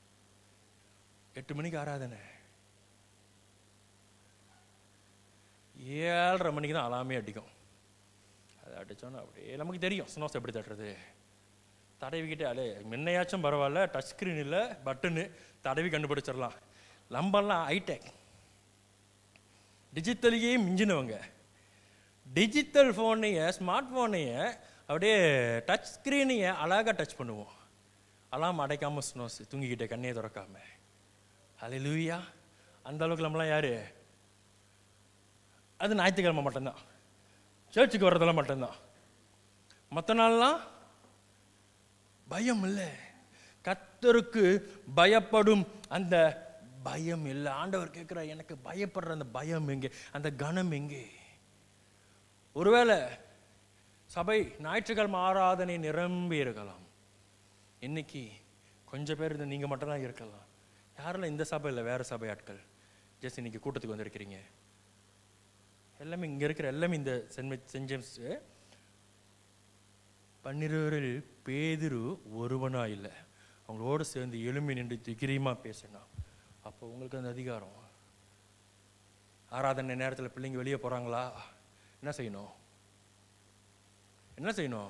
எட்டு மணிக்கு ஆராதனை ஏழரை மணிக்கு தான் அலாமே அடிக்கும் அது அடித்தோன்னா அப்படியே நமக்கு தெரியும் ஸ்னோஸ் எப்படி தட்டுறது தடவிக்கிட்டே அலே முன்னையாச்சும் பரவாயில்ல டச் ஸ்க்ரீன் இல்லை பட்டனு தடவி கண்டுபிடிச்சிடலாம் நம்பெல்லாம் ஹைடெக் டிஜிட்டலையே மிஞ்சினவங்க டிஜிட்டல் ஃபோனைய ஸ்மார்ட் ஃபோனைய அப்படியே டச் ஸ்க்ரீனைய அழகாக டச் பண்ணுவோம் அலாம் அடைக்காம ஸ்னோஸ் தூங்கிக்கிட்டே கண்ணையை திறக்காம அலே லூயா அந்த அளவுக்கு நம்மளாம் யாரு அது ஞாயிற்றுக்கிழமை மட்டும்தான் சர்ச்சுக்கு வர்றதெல்லாம் மட்டும்தான் மற்ற நாள்லாம் பயம் இல்லை கத்தருக்கு பயப்படும் அந்த பயம் இல்லை ஆண்டவர் கேட்குறார் எனக்கு பயப்படுற அந்த பயம் எங்கே அந்த கணம் எங்கே ஒருவேளை சபை ஞாயிற்றுக்கிழமை ஆராதனை நிரம்பி இருக்கலாம் இன்னைக்கு கொஞ்சம் பேர் இந்த நீங்கள் மட்டும்தான் இருக்கலாம் யாரெல்லாம் இந்த சபை இல்லை வேற சபை ஆட்கள் ஜஸ்ட் இன்னைக்கு கூட்டத்துக்கு வந்திருக்கிறீங்க எல்லாமே இங்கே இருக்கிற எல்லாமே இந்த சென்ட் சென்ட் ஜேம்ஸ் பன்னிருவரில் பேதுரு ஒருவனா இல்லை அவங்களோடு சேர்ந்து எலும்பி நின்று திகிரியமா பேசினான் அப்போ உங்களுக்கு அந்த அதிகாரம் ஆராதனை நேரத்தில் பிள்ளைங்க வெளியே போறாங்களா என்ன செய்யணும் என்ன செய்யணும்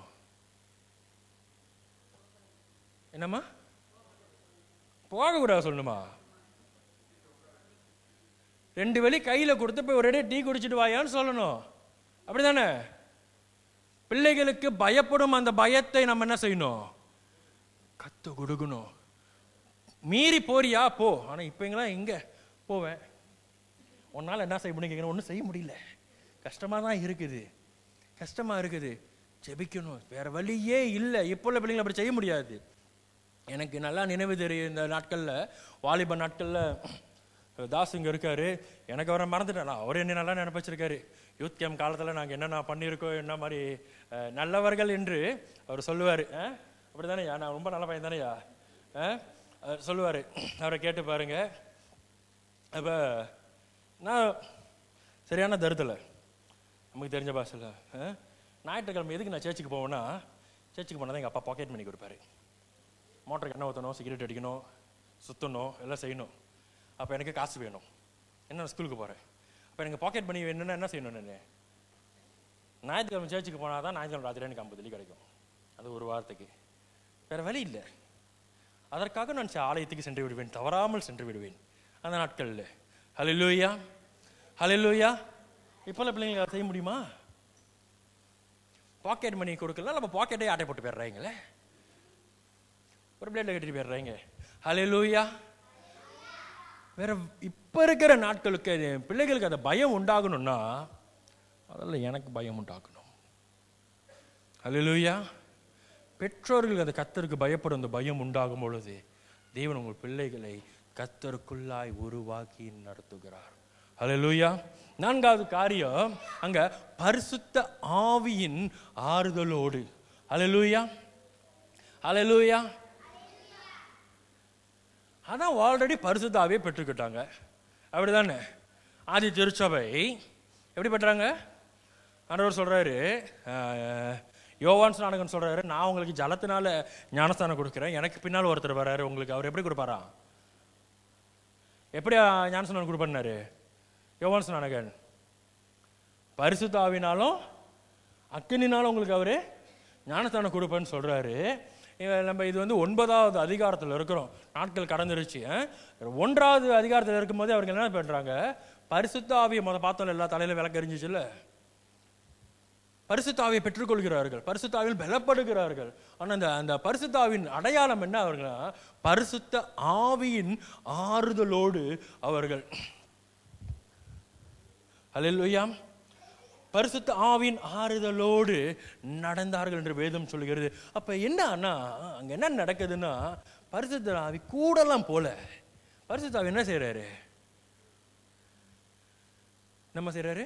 என்னம்மா போகக்கூடாது சொல்லணுமா ரெண்டு வெளி கையில கொடுத்து போய் ஒரே டீ குடிச்சிட்டு வாயான்னு சொல்லணும் அப்படிதானே பிள்ளைகளுக்கு பயப்படும் அந்த பயத்தை நம்ம என்ன செய்யணும் கத்து கொடுக்கணும் மீறி போறியா போ ஆனா இப்போ எங்கெல்லாம் எங்க போவேன் உன்னால என்ன செய்ய முடியும் கேட்கணும் ஒன்றும் செய்ய முடியல கஷ்டமா தான் இருக்குது கஷ்டமா இருக்குது ஜெபிக்கணும் வேற வழியே இல்லை இப்போ உள்ள பிள்ளைங்களை அப்படி செய்ய முடியாது எனக்கு நல்லா நினைவு தெரியும் இந்த நாட்கள்ல வாலிப நாட்கள்ல தாஸ் இங்க இருக்காரு எனக்கு அவரை மறந்துட்டேன் நான் அவர் என்ன நல்லா நினைப்பு வச்சிருக்காரு யூத் கேம்ப் காலத்துல நாங்க என்னென்ன பண்ணியிருக்கோம் என்ன மாதிரி அஹ், நல்லவர்கள் என்று அவர் சொல்லுவாரு அஹ், அப்படிதானேயா நான் ரொம்ப நல்ல பையன் தானேயா அஹ், அவர் சொல்லுவாரு அவரை கேட்டு பாருங்க அப்ப நான் சரியான தருதலை நமக்கு தெரிஞ்ச பாஷையில் ஞாயிற்றுக்கிழமை எதுக்கு நான் சர்ச்சுக்கு போவேன்னா சர்ச்சுக்கு போனால் தான் எங்கள் அப்பா பாக்கெட் மணி கொடுப்பாரு மோட்டருக்கு எண்ணெய் ஊற்றணும் சிகரெட் அடிக்கணும் சுற்றணும் எல்லாம் செய்யணும் அப்போ எனக்கு காசு வேணும் என்ன நான் ஸ்கூலுக்கு போகிறேன் அப்போ எனக்கு பாக்கெட் மணி வேணும்னா என்ன செய்யணும் நான் ஞாயிற்றுக்கிழமை சர்ச்சுக்கு போனால் தான் ஞாயிற்றுக்கிழமை ராத்திரி எனக்கு ஐம்பது வெள்ளி கிடைக்கும் அது ஒரு வாரத்துக்கு வேற வழி இல்லை அதற்காக நான் ச- ஆலயத்துக்கு சென்று விடுவேன் தவறாமல் சென்று விடுவேன் அந்த நாட்களில் ஹalleluya ஹalleluya இப்போல்லாம் பிள்ளைங்களுக்கு அதை செய்ய முடியுமா பாக்கெட் மணி கொடுக்கலாம் நம்ம பாக்கெட்டே ஆட்டை போட்டு போயிடுறாங்களே ஒரு பிளேட்ல கட்டிட்டு போயிடுறாங்க ஹalleluya வேற இப்ப இருக்கிற நாட்களுக்கு அது பிள்ளைகளுக்கு அந்த பயம் உண்டாகணும்னா அதில் எனக்கு பயம் உண்டாகணும் ஹalleluya பெற்றோர்கள் அந்த கத்தருக்கு பயப்படும் அந்த பயம் உண்டாகும் பொழுது தேவன் உங்கள் பிள்ளைகளை கத்தருக்குள்ளாய் உருவாக்கி நடத்துகிறார் ஹalleluya நான்காவது காரியம் அங்க பரிசுத்த ஆவியின் ஆறுதலோடு ஹalleluya ஹalleluya அதான் ஆல்ரெடி பரிசுத்த ஆவியை பெற்றுக்கிட்டாங்க அப்படிதானே ஆதி திருச்சபை எப்படி பெற்றாங்க ஆண்டவர் சொல்றாரு அஹ், யோவான் ஸ்நானகன் சொல்றாரு நான் உங்களுக்கு ஜலத்தினால ஞானஸ்தானம் கொடுக்குறேன் எனக்கு பின்னால் ஒருத்தர் வராரு உங்களுக்கு அவர் எப்படி கொடுப்பாரா எப்படி அஹ், ஞானஸ்நானம் கொடுப்பாரு யோவான் ஸ்நானகன் பரிசுத்த ஆவினாலும் அக்கினினாலும் உங்களுக்கு அவரு ஞானஸ்தானம் கொடுப்பேன்னு சொல்றாரு இவ- நம்ம இது வந்து ஒன்பதாவது அதிகாரத்தில் இருக்கிறோம் நாட்கள் கடந்துருச்சு அஹ். ஒன்றாவது அதிகாரத்தில் இருக்கும்போது அவர்கள் என்ன பண்றாங்க பரிசுத்த ஆவியை முத பார்த்தோம் எல்லா தலையில விளக்கு எரிஞ்சிச்சுல்ல பரிசுத்தாவியை பெற்றுக்கொள்கிறார்கள் பரிசுத்தாவில் பலப்படுகிறார்கள் ஆனா அந்த அந்த பரிசுத்தாவின் அடையாளம் என்ன அவர்களா பரிசுத்த ஆவியின் ஆறுதலோடு அவர்கள் அல்லேலூயா பரிசுத்த ஆவியின் ஆறுதலோடு நடந்தார்கள் என்று வேதம் சொல்கிறது அப்ப என்னன்னா அங்க என்ன நடக்குதுன்னா பரிசுத்த ஆவி கூடலாம் போல பரிசுத்த ஆவி என்ன செய்றாரு நம்ம செய்றாரு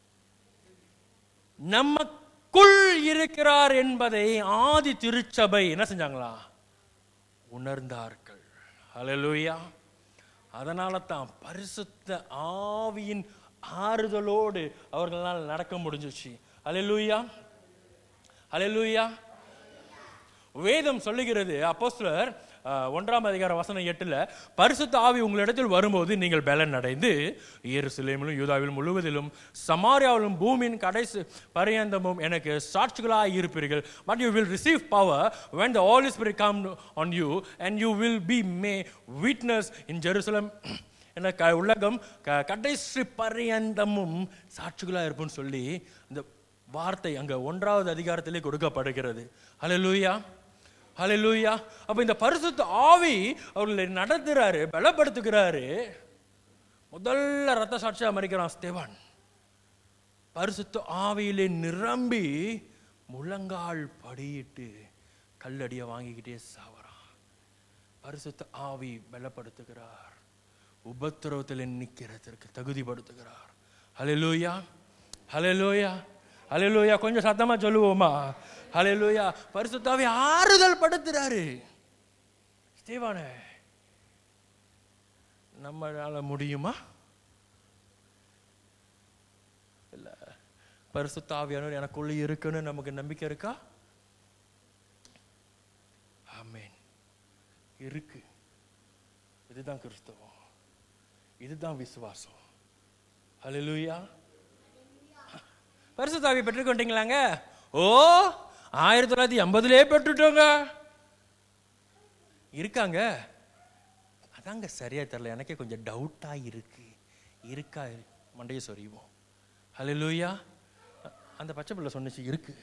நமக்குள் இருக்கிறார் என்பதை ஆதி திருச்சபை என்ன செஞ்சாங்களா உணர்ந்தார்கள் ஹalleluya அதனால தான் பரிசுத்த ஆவியின் ஆறுதலோடு அவர்களால் நடக்க முடிஞ்சுச்சு ஹalleluya ஹalleluya வேதம் சொல்லுகிறது அப்போஸ்தலர் அஹ், ஒன்றாம் அதிகார வசனம் எட்டுல பரிசுத்த ஆவி உங்களிடத்தில் வரும்போது நீங்கள் பலன் அடைந்து எருசலேமிலும் யூதாவிலும் முழுவதிலும் சமாரியாவிலும் பூமியின் கடைசி பரியந்தமும் எனக்கு சாட்சிகளாய் இருப்பீர்கள் but you will receive power when the Holy Spirit come on you and you will be may witness in Jerusalem என்ன க உலகம் க கடைசி பரியந்தமும் சாட்சிகளாக இருப்புன்னு சொல்லி இந்த வார்த்தை அங்க ஒன்றாவது அதிகாரத்திலே கொடுக்கப்படுகிறது ஹalleluya ஹalleluya அப்ப இந்த பரிசுத்த ஆவி அவர்களை நடத்துறாரு பலப்படுத்துகிறாரு முதல்ல ரத்த சாட்சியா மறிக்கிறான் ஸ்தேவான் பரிசுத்த ஆவியிலே நிரம்பி முழங்கால் படியிட்டு கல்லடியை வாங்கிக்கிட்டே சாவறான் பரிசுத்த ஆவி பலப்படுத்துகிறார் உபத்திரவத்தில் நிற்கிறதற்கு தகுதிப்படுத்துகிறார் ஹalleluya ஹalleluya ஹalleluya கொஞ்சம் சத்தமா சொல்லுவோமா ஹalleluya பரிசுத்த ஆவி ஆறுதல் படுத்துறாரு ஸ்தேவானே நம்மளால முடியுமா இல்ல பரிசுத்த ஆவியானவர் எனக்குள்ள இருக்குன்னு நமக்கு நம்பிக்கை இருக்கா ஆமென் இருக்கு இதுதான் கிறிஸ்தவம் இதுதான் விசுவாசம் ஹalleluya பரிசுத்த ஆவி பெற்றுக்கொண்டீங்களாங்க ஓ ஆயிரத்தி தொள்ளாயிரத்தி எண்பதுலேயே பெற்றுட்டோங்க இருக்காங்க அதாங்க சரியா தெரியல எனக்கே கொஞ்சம் டவுட்டா இருக்கு இருக்கா மண்டையை சொறிவோம் ஹalleluya அந்த பச்சை பிள்ளை சொன்னுச்சு இருக்கு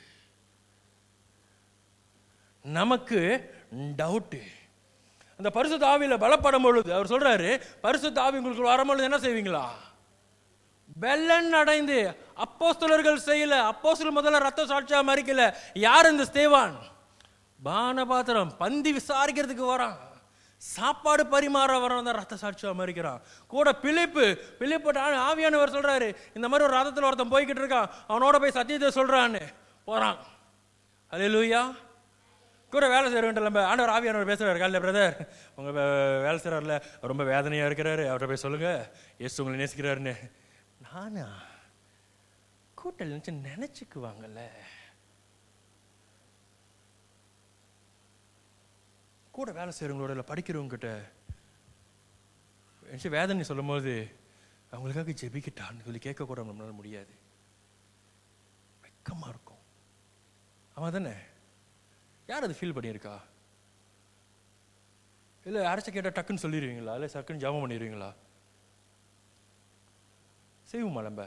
நமக்கு டவுட்டு அந்த பரிசுத்த ஆவியில பலப்படும் பொழுது அவர் சொல்றாரு பரிசுத்த ஆவி உங்களுக்கு வரும்பொழுது என்ன செய்வீங்களா பெல்லன் அடைந்து அப்போஸ்தலர்கள் செய்யல அப்போஸ்தலர் முதல்ல ரத்த சாட்சியா மறிக்கல யார் இந்த ஸ்தேவான் பானபாத்திரம் பந்தி விசாரிக்கிறதுக்கு வரான் சாப்பாடு பரிமாற வரான் தான் ரத்த சாட்சியா மறிக்கிறான் கூட பிலிப்பு பிலிப்பு ஆ- ஆவியானவர் சொல்றாரு இந்த மாதிரி ஒரு ரதத்துல ஒருத்தன் போய்கிட்டு இருக்கான் அவனோட போய் சத்தியத்தை சொல்றான்னு போறான் அல்லேலூயா கூட வேலை செய்கிறவன்ட்டு நம்ம ஆண்டவர் ஆவியானவர் பேசுறாரு காலையில் பிரதர் உங்க வே- வேலை செய்கிறார்ல ரொம்ப வேதனையா இருக்கிறாரு அவர்கிட்ட போய் சொல்லுங்க எஸ் உங்களை நேசிக்கிறாருன்னு நானா கூட்டல் நினைச்சு நினைச்சுக்குவாங்கல்ல கூட வேலை செய்கிறவங்களோட இல்லை படிக்கிறவங்க கிட்ட நினைச்சு வேதனை சொல்லும்போது அவங்களுக்காக ஜெபிக்கிட்டான்னு சொல்லி கேட்கக்கூட நம்மளால முடியாது வெக்கமா இருக்கும் ஆமா தானே யார் அது ஃபீல் பண்ணியிருக்கா இல்லை யாராச்சும் கேட்டால் டக்குன்னு சொல்லிடுவீங்களா இல்லை டக்குன்னு ஜாபம் பண்ணிடுவீங்களா செய்வோமா நம்ம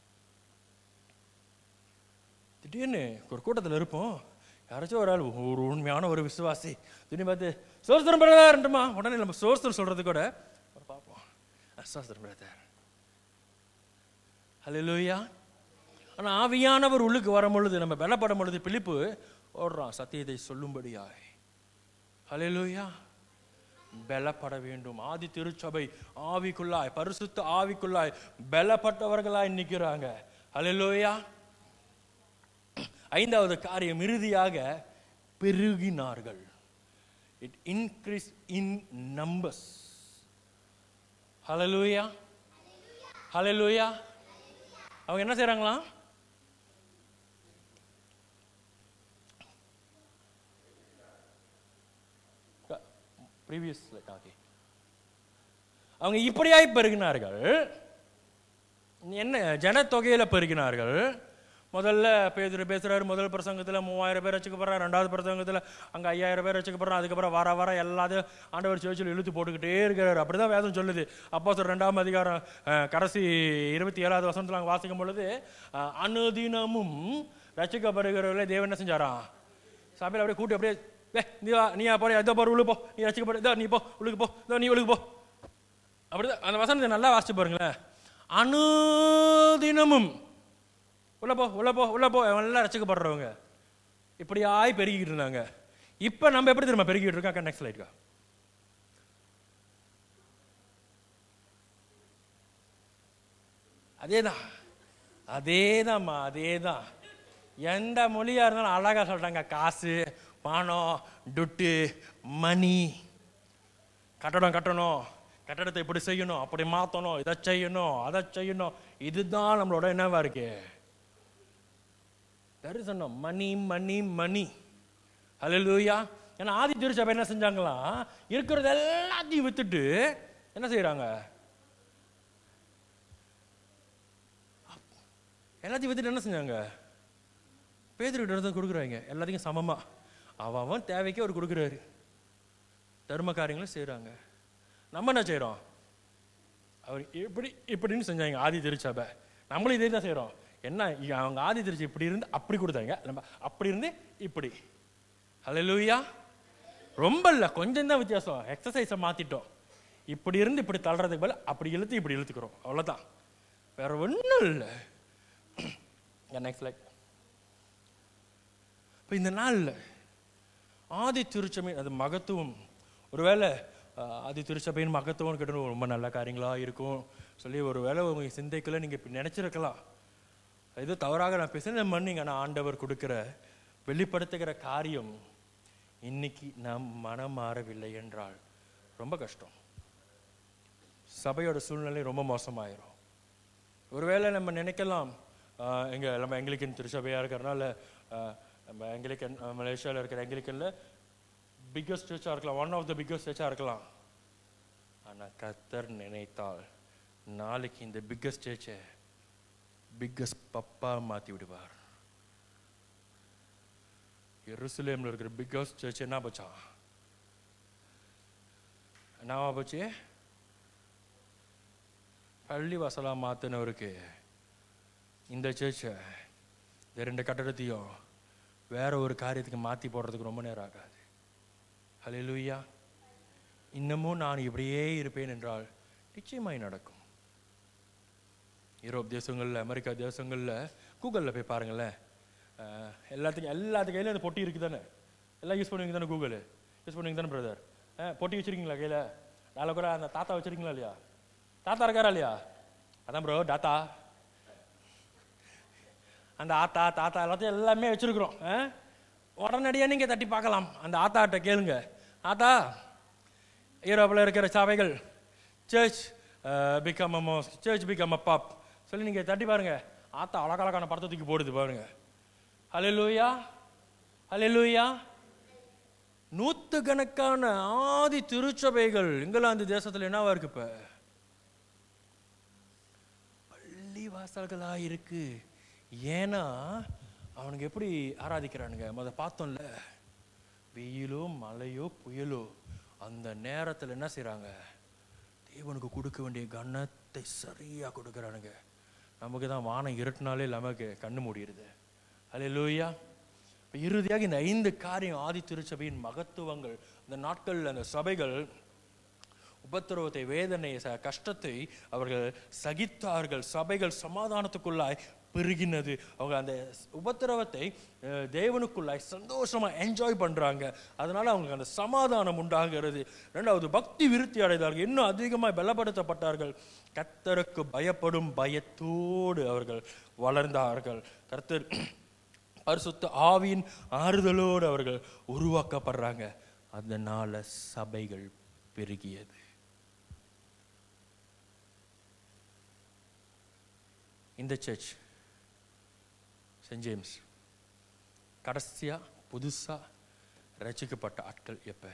திடீர்னு ஒரு கூட்டத்தில் இருப்போம் யாராச்சும் ஒரு ஆள் ஒரு உண்மையான ஒரு விசுவாசி திடீர்னு பார்த்து சோஸ்திரம் பிரதர்ன்றமா உடனே நம்ம சோஸ்திரம் சொல்றது கூட ஒரு பார்ப்போம் சோஸ்திரம் பிரதர் ஹalleluya ஆனா ஆவியானவர் உள்ளுக்கு வரும் பொழுது நம்ம பலப்படும் பொழுது பிலிப்பு ஓடுறான் சத்தியத்தை சொல்லும்படியாய் ஹalleluya பலப்பட வேண்டும் ஆதி திருச்சபை ஆவிக்குள்ளாய் பரிசுத்த ஆவிக்குள்ளாய் பலப்பட்டவர்களாய் நிற்கிறாங்க ஹalleluya ஐந்தாவது காரியம் இறுதியாக பெருகினார்கள் இட் இன்க்ரீஸ் இன் நம்பர்ஸ் ஹalleluya ஹalleluya அவங்க என்ன செய்றாங்களாம் ப்ரீவியஸ் ஓகே அவங்க இப்படியாய் பெருகினார்கள் என்ன ஜனத்தொகையில பெருகினார்கள் முதல்ல பேதுரு பேசுறாரு முதல் பிரசங்கத்துல மூவாயிரம் பேர் வச்சுக்கப்படுறான் ரெண்டாவது பிரசங்கத்துல அங்க ஐயாயிரம் பேர் வச்சுக்கப்படுறான் அதுக்கப்புறம் வர வர எல்லாத்தையும் ஆண்டவர் சேர்ச்சில் இழுத்து போட்டுக்கிட்டே இருக்கிறாரு அப்படிதான் வேதம் சொல்லுது அப்போ சார் ரெண்டாம் அதிகாரம் அஹ், கடைசி இருபத்தி ஏழாவது வசனத்துல அங்க வாசிக்கும் பொழுது அஹ், அனுதினமும் ரசிக்கப்படுகிறவர்களே தேவன் என்ன செஞ்சாராம் சபையில் அப்படியே கூட்டி அப்படியே வே நீ வா நீ போற இதோ போற உள்ளு போ நீ ரசிக்கப்பட இதோ நீ போ உள்ளுக்கு போ இதோ நீ உள்ளுக்கு போ அப்படிதான் அந்த வசனத்தை நல்லா வாசிச்சு பாருங்களேன் அனுதினமும் உள்ள போ உள்ள போ உள்ள போ எல்லாம் ரசிக்கப்படுறவங்க இப்படி ஆய் பெருகிட்டு இருந்தாங்க இப்போ நம்ம எப்படி தெரியுமா பெருகிட்டு இருக்கோம் நெக்ஸ்ட் லைட்க்கா அதேதான் அதேதாம்மா அதேதான் எந்த மொழியா இருந்தாலும் அழகா சொல்றாங்க காசு பணம் துட்டு மணி கட்டடம் கட்டணும் கட்டடத்தை இப்படி செய்யணும் அப்படி மாத்தணும் இதை செய்யணும் அதை செய்யணும் இதுதான் நம்மளோட என்னவா இருக்கு தரிசனம் மணி மணி மணி ஹalleluya ஏன்னா ஆதி திருச்சபை என்ன செஞ்சாங்களாம் இருக்கிறது எல்லாத்தையும் வித்துட்டு என்ன செய்றாங்க எல்லாத்தையும் வித்துட்டு என்ன செஞ்சாங்க பேதர்கிட்ட இருந்து கொடுக்குறாங்க எல்லாத்தையும் சமமா அவன் அவன் தேவைக்கு அவர் கொடுக்குறாரு தர்ம காரியங்களும் செய்றாங்க நம்ம என்ன செய்றோம் அவர் இப்படி இப்படின்னு செஞ்சாங்க ஆதி திருச்சபை நம்மளும் இதே தான் செய்றோம் என்ன இ- அவங்க ஆதி திருச்சி இப்படி இருந்து அப்படி கொடுத்தாங்க நம்ம அப்படி இருந்து இப்படி ஹalleluya ரொம்ப இல்லை கொஞ்சம் தான் வித்தியாசம் எக்ஸசைஸை மாத்திட்டோம் இப்படி இருந்து இப்படி தள்ளுறதுக்கு பதிலா அப்படி இழுத்து இப்படி இழுத்துக்கிறோம் அவ்வளவுதான் வேற ஒண்ணும் இல்லை நெக்ஸ்ட் லைக் இப்போ இந்த நாளில் ஆதி திருச்சபை அது மகத்துவம் ஒருவேளை அஹ், ஆதி திருச்சபையின் மகத்துவம் கேட்டு ரொம்ப நல்ல காரியங்களா இருக்கும் சொல்லி ஒருவேளை உங்க சிந்தைக்குள்ள நீங்க இப்படி நினைச்சிருக்கலாம் இது தவறாக நான் பேசுறேன் மன்னிங்க நான் ஆண்டவர் கொடுக்கிற வெளிப்படுத்துகிற காரியம் இன்னைக்கு நாம் மனம் மாறவில்லை என்றால் ரொம்ப கஷ்டம் சபையோட சூழ்நிலை ரொம்ப மோசமாயிரும் ஒருவேளை நம்ம நினைக்கலாம் ஆஹ், எங்க நம்ம எங்கிலிக்கன் திருச்சபையா இருக்கிறனால ஆஹ், நம்ம எங்கிலிக்கன் மலேசியாவில் இருக்கிற எங்கிலிக்கன்ல பிக்கஸ்ட் சர்ச்சாக இருக்கலாம் ஒன் ஆஃப் த பிக்கஸ்ட் சர்ச்சாக இருக்கலாம் ஆனா கத்தர் நினைத்தால் நாளைக்கு இந்த பிக்கஸ்ட் சர்ச்சை பிக்கஸ்ட் பப்பா மாத்தி விடுவார் எருசலேம்ல இருக்கிற பிக்கஸ்ட் சர்ச் என்ன போச்சான் என்னவா போச்சு பள்ளி வாசலா மாத்தினவருக்கு இந்த சர்ச்சை இந்த ரெண்டு கட்டடத்தையும் வேற ஒரு காரியத்துக்கு மாத்தி போடுறதுக்கு ரொம்ப நேரம் ஆகாது ஹalleluya இன்னமும் நான் இப்படியே இருப்பேன் என்றால் நிச்சயமாய் நடக்கும் யூரோப் தேசங்கள்ல அமெரிக்கா தேசங்கள்ல கூகுளில் போய் பாருங்களேன் அஹ், எல்லாத்துக்கும் எல்லாத்து கையிலும் அந்த பொட்டி இருக்கு தானே எல்லாம் யூஸ் பண்ணுவீங்க தானே கூகுள் யூஸ் பண்ணுவீங்க தானே பிரதர் பொட்டி வச்சிருக்கீங்களா கையில நாளை கூட அந்த தாத்தா வச்சிருக்கீங்களா இல்லையா தாத்தா இருக்காரா இல்லையா அதான் ப்ரோ தாத்தா அந்த ஆத்தா தாத்தா எல்லாத்தையும் எல்லாமே வச்சிருக்கிறோம் ஆ? உடனடியா நீங்க தட்டி பார்க்கலாம் அந்த ஆத்தாட்ட கேளுங்க ஆத்தா யூரோப்பில் இருக்கிற சபைகள் church become a mosque church become a pub சொல்லி நீங்க தட்டி பாருங்க ஆத்தா அழகழகான படத்தை தூக்கி போடுது பாருங்க ஹalleluya ஹalleluya நூத்துக்கணக்கான ஆதி திருச்சபைகள் இங்கிலாந்து தேசத்துல என்னவா இருக்கு இப்ப பள்ளி வாசல்களா இருக்கு ஏன்னா அவனுக்கு எப்படி ஆராதிக்கிறானுங்க முத பார்த்தோம்ல வெயிலோ மழையோ புயலோ அந்த நேரத்துல என்ன செய்றாங்க தேவனுக்கு கொடுக்க வேண்டிய கனத்தை சரியா கொடுக்குறானுங்க நமக்கு தான் வானம் இருட்டினாலே நமக்கு கண்ணு மூடிடுது அல்ல லூயா இப்போ இறுதியாக இந்த ஐந்து காரியம் ஆதி திருச்சபையின் மகத்துவங்கள் இந்த நாட்களில் அந்த சபைகள் உபத்திரவத்தை வேதனை ச- கஷ்டத்தை அவர்கள் சகித்தார்கள் சபைகள் சமாதானத்துக்குள்ளாய் பெருகினது அவங்க அந்த ஸ்- உபத்திரவத்தை அஹ், தேவனுக்குள்ளாய் சந்தோஷமா என்ஜாய் பண்றாங்க அதனால அவங்களுக்கு அந்த சமாதானம் உண்டாகிறது ரெண்டாவது பக்தி விருத்தி அடைந்தார்கள் இன்னும் அதிகமாக பலப்படுத்தப்பட்டார்கள் கர்த்தருக்கு பயப்படும் பயத்தோடு அவர்கள் வளர்ந்தார்கள் கர்த்தர் பரிசுத்த ஆவியின் ஆறுதலோடு அவர்கள் உருவாக்கப்படுறாங்க அதனால சபைகள் பெருகியது இந்த சர்ச் சென்ட் ஜேம்ஸ் கடைசியா புதுசா ரசிக்கப்பட்ட ஆட்கள் எப்ப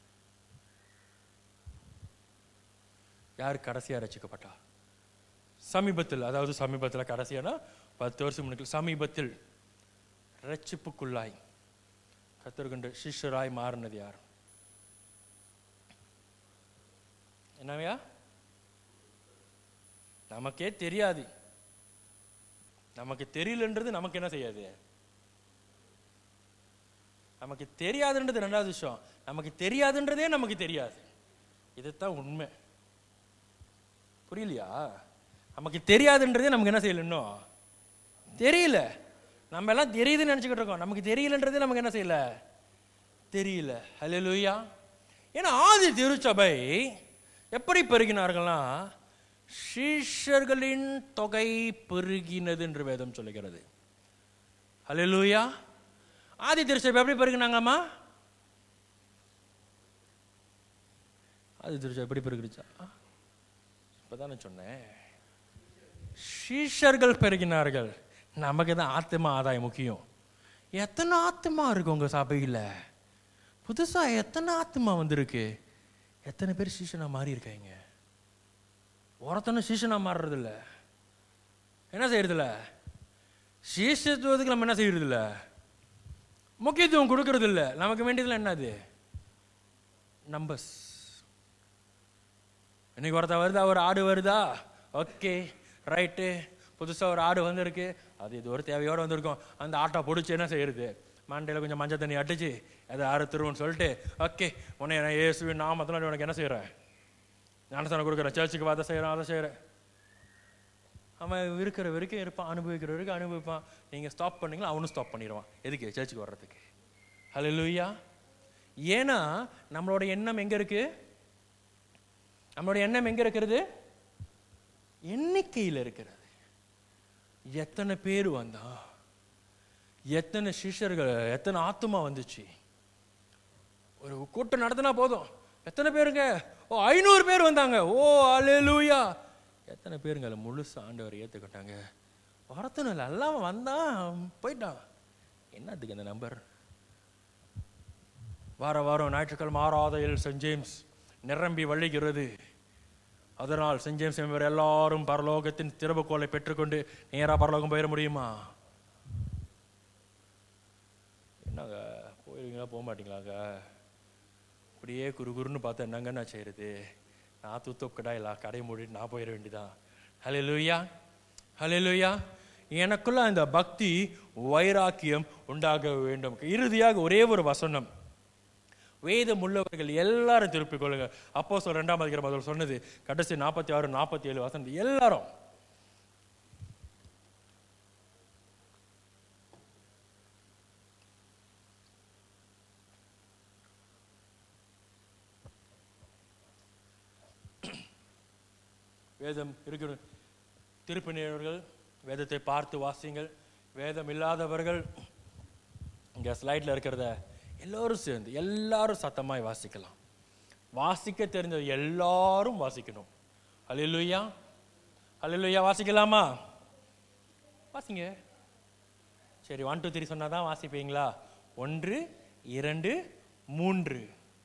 யார் கடைசியா ரசிக்கப்பட்டா சமீபத்தில் அதாவது சமீபத்தில் கடைசியானா பத்து வருஷம் முன்னுக்கு சமீபத்தில் ரட்சிப்புக்குள்ளாய் கத்தர்கொண்டு சிஷ்யராய் மாறினது யார் என்னவையா நமக்கே தெரியாது நமக்கு தெரியலன்றது நமக்கு என்ன செய்யாது நமக்கு தெரியாதுன்றது ரெண்டாவது விஷயம் நமக்கு தெரியாதுன்றதே நமக்கு தெரியாது இதுதான் உண்மை புரியலையா நமக்கு தெரியாதுன்றதே நமக்கு என்ன செய்யல இன்னும் தெரியல நம்ம எல்லாம் தெரியுதுன்னு நினைச்சுக்கிட்டு இருக்கோம் நமக்கு தெரியலன்றதே நமக்கு என்ன செய்யல தெரியல ஹalleluya ஏன்னா ஆதி திருச்சபை எப்படி பெருகினார்கள்னா சீஷர்களின் தொகை பெருகினது என்று வேதம் சொல்லுகிறது ஹalleluya ஆதி திருச்சபை எப்படி பெருகினாங்கம்மா ஆதி திருச்சபை எப்படி பெருகிடுச்சா இப்பதானே சொன்னேன் சீஷர்கள் பெருகினார்கள் நமக்கு தான் ஆத்மா ஆதாயம் முக்கியம் எத்தனை ஆத்மா இருக்கு உங்க சபையில் புதுசாக எத்தனை ஆத்மா வந்திருக்கு எத்தனை பேர் சீசனாக மாறி இருக்காங்க ஒருத்தனும் சீசனாக மாறுறதில்ல என்ன செய்யறதில்ல சீசத்துவத்துக்கு நம்ம என்ன செய்யறதில்ல முக்கியத்துவம் கொடுக்கறது இல்ல நமக்கு வேண்டியதுல என்னது நம்பர்ஸ் இன்னைக்கு ஒருத்தன் வருதா ஒரு ஆடு வருதா ஓகே ரைட்டு புதுசாக ஒரு ஆடு வந்திருக்கு அது இது ஒரு தேவையோடு வந்திருக்கும் அந்த ஆட்டை பிடிச்சி என்ன செய்யறது மண்டையில் கொஞ்சம் மஞ்சள் தண்ணி அடிச்சு அதை அறுத்துருவோன்னு சொல்லிட்டு ஓகே உன்னை நான் இயேசுவின் நாமத்தில் உனக்கு என்ன செய்கிறேன் ஞானஸ்தானம் கொடுக்குறேன் சர்ச்சுக்கு அதை செய்கிறேன் அதை செய்கிறேன் அவன் இருக்கிற வரைக்கும் இருப்பான் அனுபவிக்கிற வரைக்கும் அனுபவிப்பான் நீங்கள் ஸ்டாப் பண்ணீங்களா அவனும் ஸ்டாப் பண்ணிடுவான் எதுக்கு சர்ச்சுக்கு வர்றதுக்கு ஹலோ லூயா ஏன்னா நம்மளோட எண்ணம் எங்கே இருக்கு நம்மளோட எண்ணம் எங்கே இருக்கிறது எண்ணிக்கையில் இருக்கிறது எத்தனை பேர் வந்தா எத்தனை சிஷ்யர்கள் எத்தனை ஆத்துமா வந்துச்சு ஒரு கூட்டம் நடத்தினா போதும் எத்தனை பேருங்க ஓ ஐநூறு பேர் வந்தாங்க ஓ அலேலூயா எத்தனை பேருங்க அதில் முழுசு ஆண்டவர் ஏற்றுக்கிட்டாங்க ஒருத்தனும் இல்லை எல்லாம் வந்தான் போயிட்டான் என்னத்துக்கு அந்த நம்பர் வார வாரம் ஞாயிற்றுக்கிழமை ஆராதையில் சென்ட் ஜேம்ஸ் நிரம்பி வழிகிறது அதனால் சென்ட் ஜேம்ஸ் என்பவர் எல்லாரும் பரலோகத்தின் திறவுகோலை பெற்றுக்கொண்டு நேராக பரலோகம் போயிட முடியுமா என்னங்க போயிருவீங்களா போக மாட்டீங்களாங்க அப்படியே குறுகுறுன்னு பார்த்தா என்னங்க நான் செய்யறது நான் தூத்தொக்கடா இல்லை கடை மூடிட்டு நான் போயிட வேண்டியதான் ஹலே லூயா ஹலே லூயா எனக்குள்ள அந்த பக்தி வைராக்கியம் உண்டாக வேண்டும் இறுதியாக ஒரே ஒரு வசனம் வேதம் உள்ளவர்கள் எல்லாரும் திருப்பிக் கொள்ளுங்க அப்போ சொல் ரெண்டாம் அதிகாரம் அதில் சொன்னது கடைசி நாற்பத்தி ஆறு நாற்பத்தி ஏழு வசனம் எல்லாரும் வேதம் இருக்கிற திருப்பினர்கள் வேதத்தை பார்த்து வாசியுங்கள் வேதம் இல்லாதவர்கள் இங்க ஸ்லைட்ல இருக்கிறத எல்லாரும் சேர்ந்து எல்லாரும் சத்தமாய் வாசிக்கலாம் வாசிக்க தெரிஞ்ச எல்லாரும் வாசிக்கணும் அல்லேலூயா அல்லேலூயா வாசிக்கலாமா வாசிங்க சரி ஒன் டூ த்ரீ சொன்னாதான் வாசிப்பீங்களா ஒன்று இரண்டு மூன்று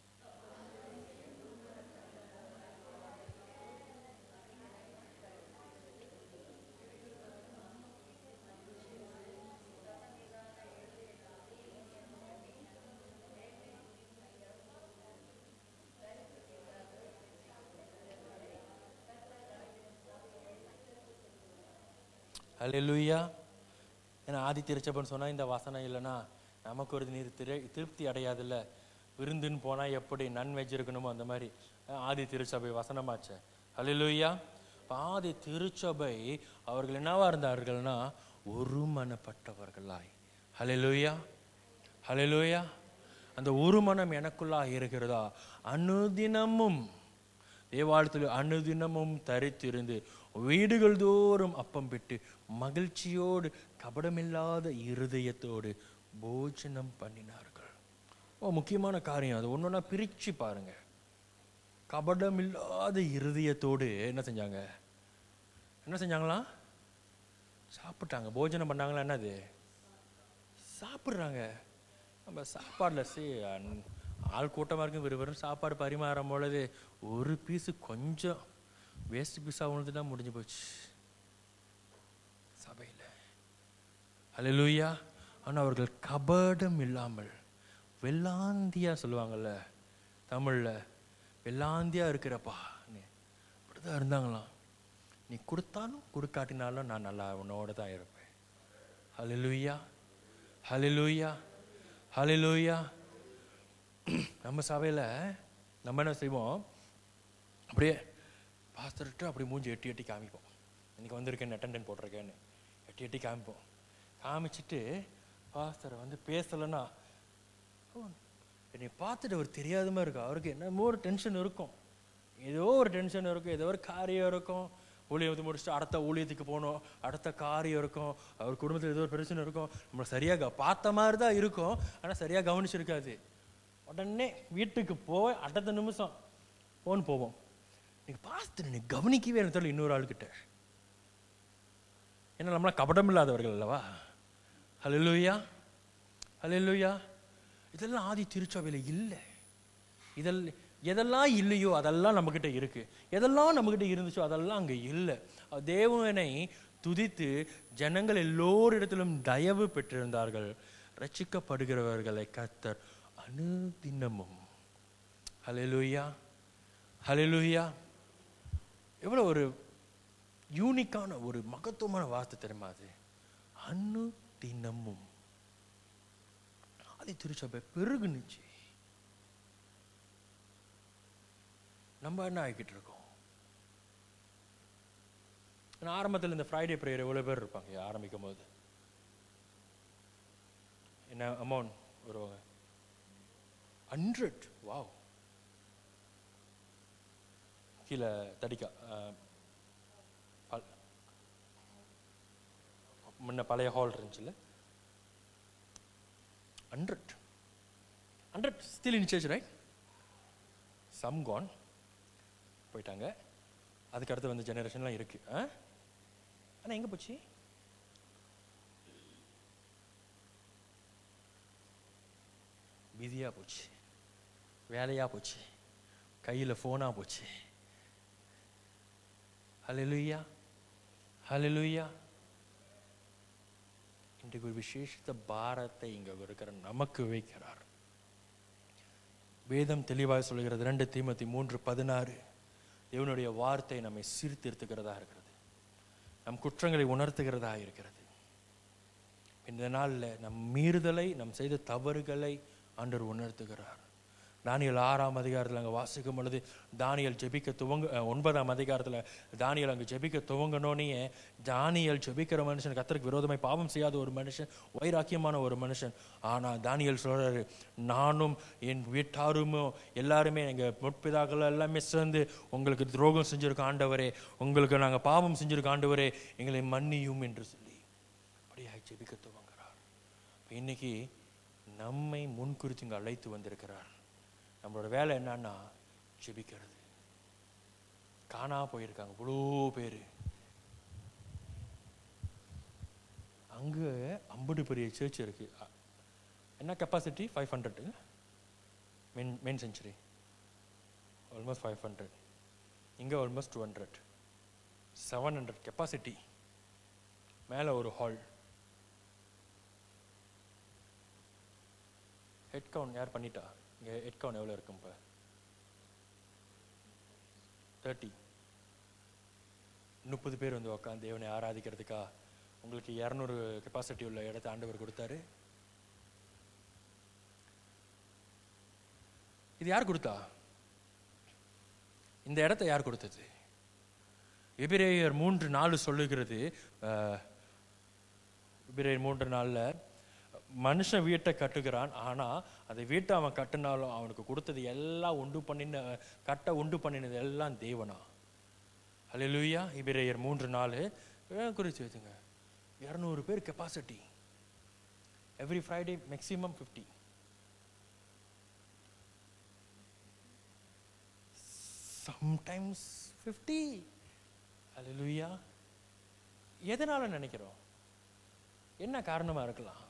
அல்லேலூயா ஏன்னா ஆதி திருச்சபன் சொன்னா இந்த வசனம் இல்லைன்னா நமக்கு ஒரு நீர் திரு திருப்தி அடையாதுல்ல விருந்துன்னு போனா எப்படி நன்வெஜ் இருக்கணுமோ அந்த மாதிரி அஹ் ஆதி திருச்சபை வசனமாச்சே அல்லேலூயா இப்ப ஆதி திருச்சபை அவர்கள் என்னவா இருந்தார்கள்னா ஒருமனப்பட்டவர்களாய் ஹalleluya ஹalleluya அந்த ஒரு மனம் எனக்குள்ளாக இருக்கிறதா அனுதினமும் தேவாலயத்தில் அனுதினமும் தரித்திருந்து வீடுகள் தோறும் அப்பம் பெற்று மகிழ்ச்சியோடு கபடமில்லாத இருதயத்தோடு போஜனம் பண்ணினார்கள் ஓ முக்கியமான காரியம் அது ஒன்றொன்னா பிரிச்சு பாருங்க கபடமில்லாத இருதயத்தோடு என்ன செஞ்சாங்க என்ன செஞ்சாங்களாம் சாப்பிட்டாங்க போஜனம் பண்ணாங்களா என்னது சாப்பிட்றாங்க நம்ம சாப்பாடில் சி அன்- ஆள் கூட்டமாக இருக்கும் விறுவிறுன்னு சாப்பாடு பரிமாறும் பொழுது ஒரு பீஸு கொஞ்சம் வேஸ்ட் பீஸாக விழுந்துட்டா முடிஞ்சு போச்சு சபையில் அல்லேலூயா ஆனால் அவர்கள் கபடம் இல்லாமல் வெள்ளாந்தியா சொல்லுவாங்கல்ல தமிழில் வெள்ளாந்தியா இருக்கிறப்பா அப்படிதான் இருந்தாங்களாம் நீ கொடுத்தாலும் கொடுக்காட்டினாலும் நான் நல்லா உன்னோட தான் இருப்பேன் ஹalleluya ஹalleluya ஹalleluya நம்ம சபையில் நம்ம என்ன செய்வோம் அப்படியே பாஸ்டர்கிட்ட அப்படி மூஞ்சி எட்டி எட்டி காமிப்போம் இன்னைக்கு வந்திருக்கேன் அட்டெண்டன்ட் போட்டிருக்கேன்னு எட்டி எட்டி காமிப்போம் காமிச்சிட்டு பாஸ்டரை வந்து பேசலைன்னா "ஓ, என்னை பார்த்துட்டு அவர் தெரியாத மாதிரி இருக்கும் அவருக்கு என்னமோ ஒரு டென்ஷன் இருக்கும் ஏதோ ஒரு டென்ஷன் இருக்கும் ஏதோ ஒரு காரியம் இருக்கும் ஊழியத்தை முடிச்சுட்டு அடுத்த ஊழியத்துக்கு போகணும் அடுத்த காரியம் இருக்கும் அவர் குடும்பத்தில் ஏதோ ஒரு பிரச்சனை இருக்கும் நம்மளை சரியாக பார்த்த மாதிரி தான் இருக்கும் ஆனால் சரியாக கவனிச்சிருக்காது உடனே வீட்டுக்கு போய் அடுத்த நிமிஷம் ஃபோன் போவோம் நீங்கள் பார்த்துட்டு நீ கவனிக்கவே எனக்கு தெரியல இன்னொரு ஆளுக்கிட்ட ஏன்னா நம்மளாம் கபடம் இல்லாதவர்கள் அல்லவா ஹalleluya ஹalleluya இதெல்லாம் ஆதி திருச்சபையில் இல்லை இதெல் எதெல்லாம் இல்லையோ அதெல்லாம் நம்மக்கிட்ட இருக்கு எதெல்லாம் நம்மக்கிட்ட இருந்துச்சோ அதெல்லாம் அங்கே இல்லை தேவனை துதித்து ஜனங்கள் எல்லோரிடத்திலும் தயவு பெற்றிருந்தார்கள் ரட்சிக்கப்படுகிறவர்களை கத்தர் அனுதினமும் ஹalleluya ஹalleluya எவ்வளோ ஒரு யூனிக்கான ஒரு மகத்துவமான வார்த்தை தெரியுமா அது அனுதினமும் அது திருச்சபை பெருகுனுச்சு நம்ம என்ன ஆகிக்கிட்டு இருக்கோம் நான் ஆரம்பத்தில் இந்த ஃப்ரைடே ப்ரேயர் எவ்வளோ பேர் இருப்பாங்க ஆரம்பிக்கும் போது என்ன அமௌண்ட் வருவாங்க ஹண்ட்ரட் வாவ் கீழே தடிக்கா அஹ், பல்- முன்ன பழைய ஹால் இருந்துச்சுல்ல hundred hundred still in church right some gone போயிட்டாங்க அதுக்கு அடுத்து வந்து ஜெனரேஷன்லாம் இருக்கு ஆ ஆனால் எங்கே போச்சு பிஸியாக போச்சு வேலையாக போச்சு கையில் ஃபோனாக போச்சு ஹalleluya ஹalleluya இன்றைக்கு ஒரு விசேஷத்த பாரத்தை இங்கே இருக்கிற நமக்கு வைக்கிறார் வேதம் தெளிவாக சொல்கிறது ரெண்டு தீமத்தி மூன்று பதினாறு தேவனுடைய வார்த்தை நம்மை சீர்திருத்துகிறதா இருக்கிறது நம் குற்றங்களை உணர்த்துகிறதா இருக்கிறது இந்த நாளில் நம் மீறுதலை நம் செய்த தவறுகளை ஆண்டவர் உணர்த்துகிறார் தானியல் ஆறாம் அதிகாரத்தில் அங்கே வாசிக்கும் பொழுது தானியல் ஜெபிக்க துவங்க அஹ், ஒன்பதாம் அதிகாரத்தில் தானியல் அங்கே ஜெபிக்க துவங்கனோனே தானியல் ஜெபிக்கிற மனுஷன் கத்தருக்கு விரோதமாய் பாவம் செய்யாத ஒரு மனுஷன் வைராக்கியமான ஒரு மனுஷன் ஆனால் தானியல் சொல்றாரு நானும் என் வீட்டாருமோ எல்லாருமே எங்கள் முற்பிதாக்கள் எல்லாமே சேர்ந்து உங்களுக்கு துரோகம் செஞ்சிருக்க ஆண்டவரே உங்களுக்கு நாங்கள் பாவம் செஞ்சிருக்க ஆண்டவரே எங்களை மன்னியும் என்று சொல்லி அப்படியாக ஜெபிக்க துவங்குறார் இப்ப இன்னைக்கு நம்மை முன்குறித்து இங்கே அழைத்து வந்திருக்கிறார் நம்மளோட வேலை என்னன்னா ஜெபிக்கிறது காணா போயிருக்காங்க இவ்வளோ பேர் அங்கே அம்புடு பெரிய சர்ச் இருக்கு அ- என்ன capacity five hundred main main century almost five hundred இங்கே almost two hundred seven hundred capacity மேலே ஒரு ஹால் ஹெட் கவுண்ட் யார் பண்ணிட்டா இங்கே ஹெட் கவுண்ட் எவ்வளோ இருக்கும் இப்போ தேர்ட்டி முப்பது பேர் வந்து உட்காந்து தேவனை ஆராதிக்கிறதுக்கா உங்களுக்கு இரநூறு கெப்பாசிட்டி உள்ள இடத்த ஆண்டவர் கொடுத்தாரு இது யார் கொடுத்தா இந்த இடத்த யார் கொடுத்தது எபிரேயர் மூன்று நாலு சொல்லுகிறது அஹ், எபிரேயர் மூன்று நாளில் மனுஷன் வீட்டை கட்டுகிறான் ஆனா அந்த வீட்டை அவன் கட்டினாலும் அவனுக்கு கொடுத்தது எல்லாம் உண்டு பண்ணின கட்ட உண்டு பண்ணினது எல்லாம் தேவனா ஹalleluya எபிரேயர் மூன்று நாலு அஹ், குறிச்சு வச்சுங்க இரநூறு பேர் capacity every Friday maximum fifty sometimes fifty ஹalleluya எதனால நினைக்கிறோம் என்ன காரணமா இருக்கலாம்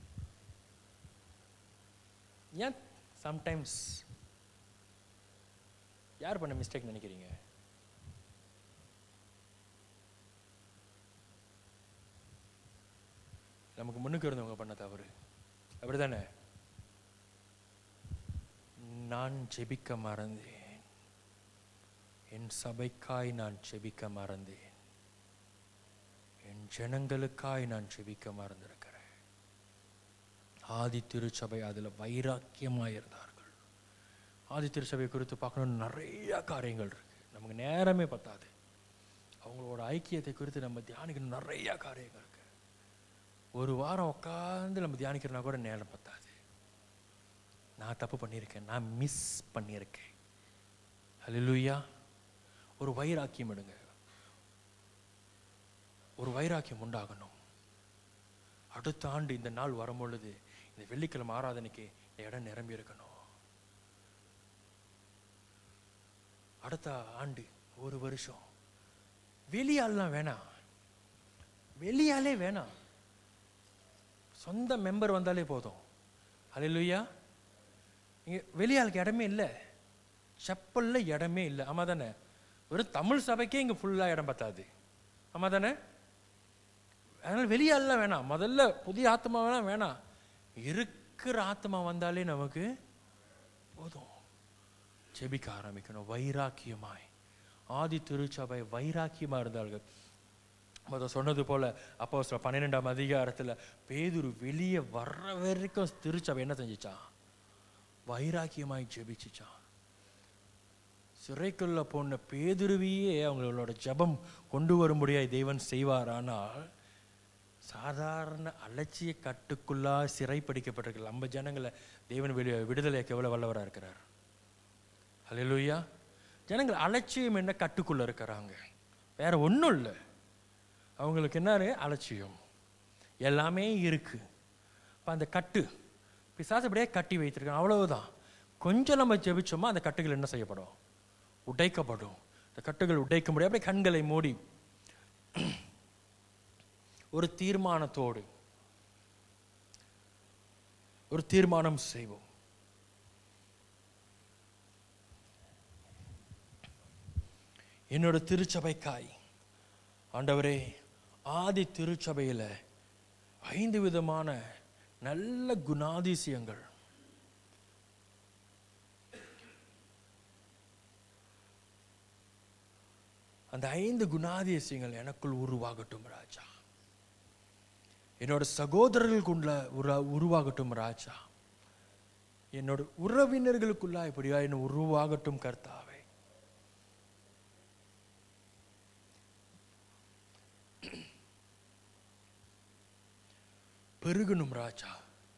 ஏன் சம்டைம்ஸ் யார் பண்ண மிஸ்டேக் நினைக்கிறீங்க நமக்கு முன்னுக்கு இருந்தவங்க பண்ண தவறு அப்படிதானே நான் ஜெபிக்க மறந்தேன் என் சபைக்காய் நான் ஜெபிக்க மறந்தேன் என் ஜனங்களுக்காய் நான் ஜெபிக்க மறந்திருக்கிறேன் ஆதி திருச்சபை அதில் வைராக்கியமாக இருந்தார்கள் ஆதி திருச்சபை குறித்து பார்க்கணும்னு நிறைய காரியங்கள் இருக்கு நமக்கு நேரமே பத்தாது அவங்களோட ஐக்கியத்தை குறித்து நம்ம தியானிக்கணும் நிறைய காரியங்கள் இருக்கு ஒரு வாரம் உட்காந்து நம்ம தியானிக்கிறனா கூட நேரம் பத்தாது நான் தப்பு பண்ணியிருக்கேன் நான் மிஸ் பண்ணியிருக்கேன் ஹalleluya ஒரு வைராக்கியம் எடுங்க ஒரு வைராக்கியம் உண்டாகணும் அடுத்த ஆண்டு இந்த நாள் வரும்பொழுது இந்த வெள்ளிக்கிழமை ஆராதனைக்கு இந்த இடம் நிரம்பி இருக்கணும் அடுத்த ஆண்டு ஒரு வருஷம் வெளியாள்லாம் வேணாம் வெளியாலே வேணாம் சொந்த மெம்பர் வந்தாலே போதும் ஹalleluya இங்கே வெளியாளுக்கு இடமே இல்லை செப்பல்ல இடமே இல்லை ஆமா தானே ஒரு தமிழ் சபைக்கே இங்கே ஃபுல்லாக இடம் பத்தாது ஆமா தானே அதனால வெளியாள்லாம் வேணாம் முதல்ல புதிய ஆத்மா வேணாம் வேணாம் இருக்கிற ஆத்மா வந்தாலே நமக்கு போதும் ஜெபிக்க ஆரம்பிக்கணும் வைராக்கியமாய் ஆதி திருச்சபை வைராக்கியமா இருந்தார்கள் முத சொன்னது போல அப்போ சில பன்னிரெண்டாம் அதிகாரத்துல பேதுரு வெளியே வர்ற வரைக்கும் திருச்சபை என்ன செஞ்சுச்சான் வைராக்கியமாய் ஜெபிச்சுச்சான் சிறைக்குள்ள போன பேதுருவியே அவங்களோட ஜெபம் கொண்டு வரும்படியாய் தேவன் செய்வார் ஆனால் சாதாரண அலட்சிய கட்டுக்குள்ளா சிறை பிடிக்கப்பட்டிருக்க நம்ம ஜனங்களை தேவன் வெளி விடுதலைக்கு எவ்வளவு வல்லவரா இருக்கிறார் ஹalleluya ஜனங்கள் அலட்சியம் என்ன கட்டுக்குள்ள இருக்கிறாங்க வேற ஒண்ணும் இல்லை அவங்களுக்கு என்ன அலட்சியம் எல்லாமே இருக்கு அப்ப அந்த கட்டு பிசாசு அப்படியே கட்டி வைத்திருக்காங்க அவ்வளவுதான் கொஞ்சம் நம்ம ஜெபிச்சோமா அந்த கட்டுகள் என்ன செய்யப்படும் உடைக்கப்படும் இந்த கட்டுகள் உடைக்க முடியும் அப்படியே கண்களை மூடி ஒரு தீர்மானத்தோடு ஒரு தீர்மானம் செய்வோம் என்னோட திருச்சபைக்காய் ஆண்டவரே ஆதி திருச்சபையில ஐந்து விதமான நல்ல குணாதிசயங்கள் அந்த ஐந்து குணாதிசயங்கள் எனக்குள் உருவாகட்டும் ராஜா என்னோட சகோதரர்களுக்குள்ள உரு உருவாகட்டும் ராஜா என்னோட உறவினர்களுக்குள்ளா இப்படியா என்ன உருவாகட்டும் கர்த்தாவே பெருகணும் ராஜா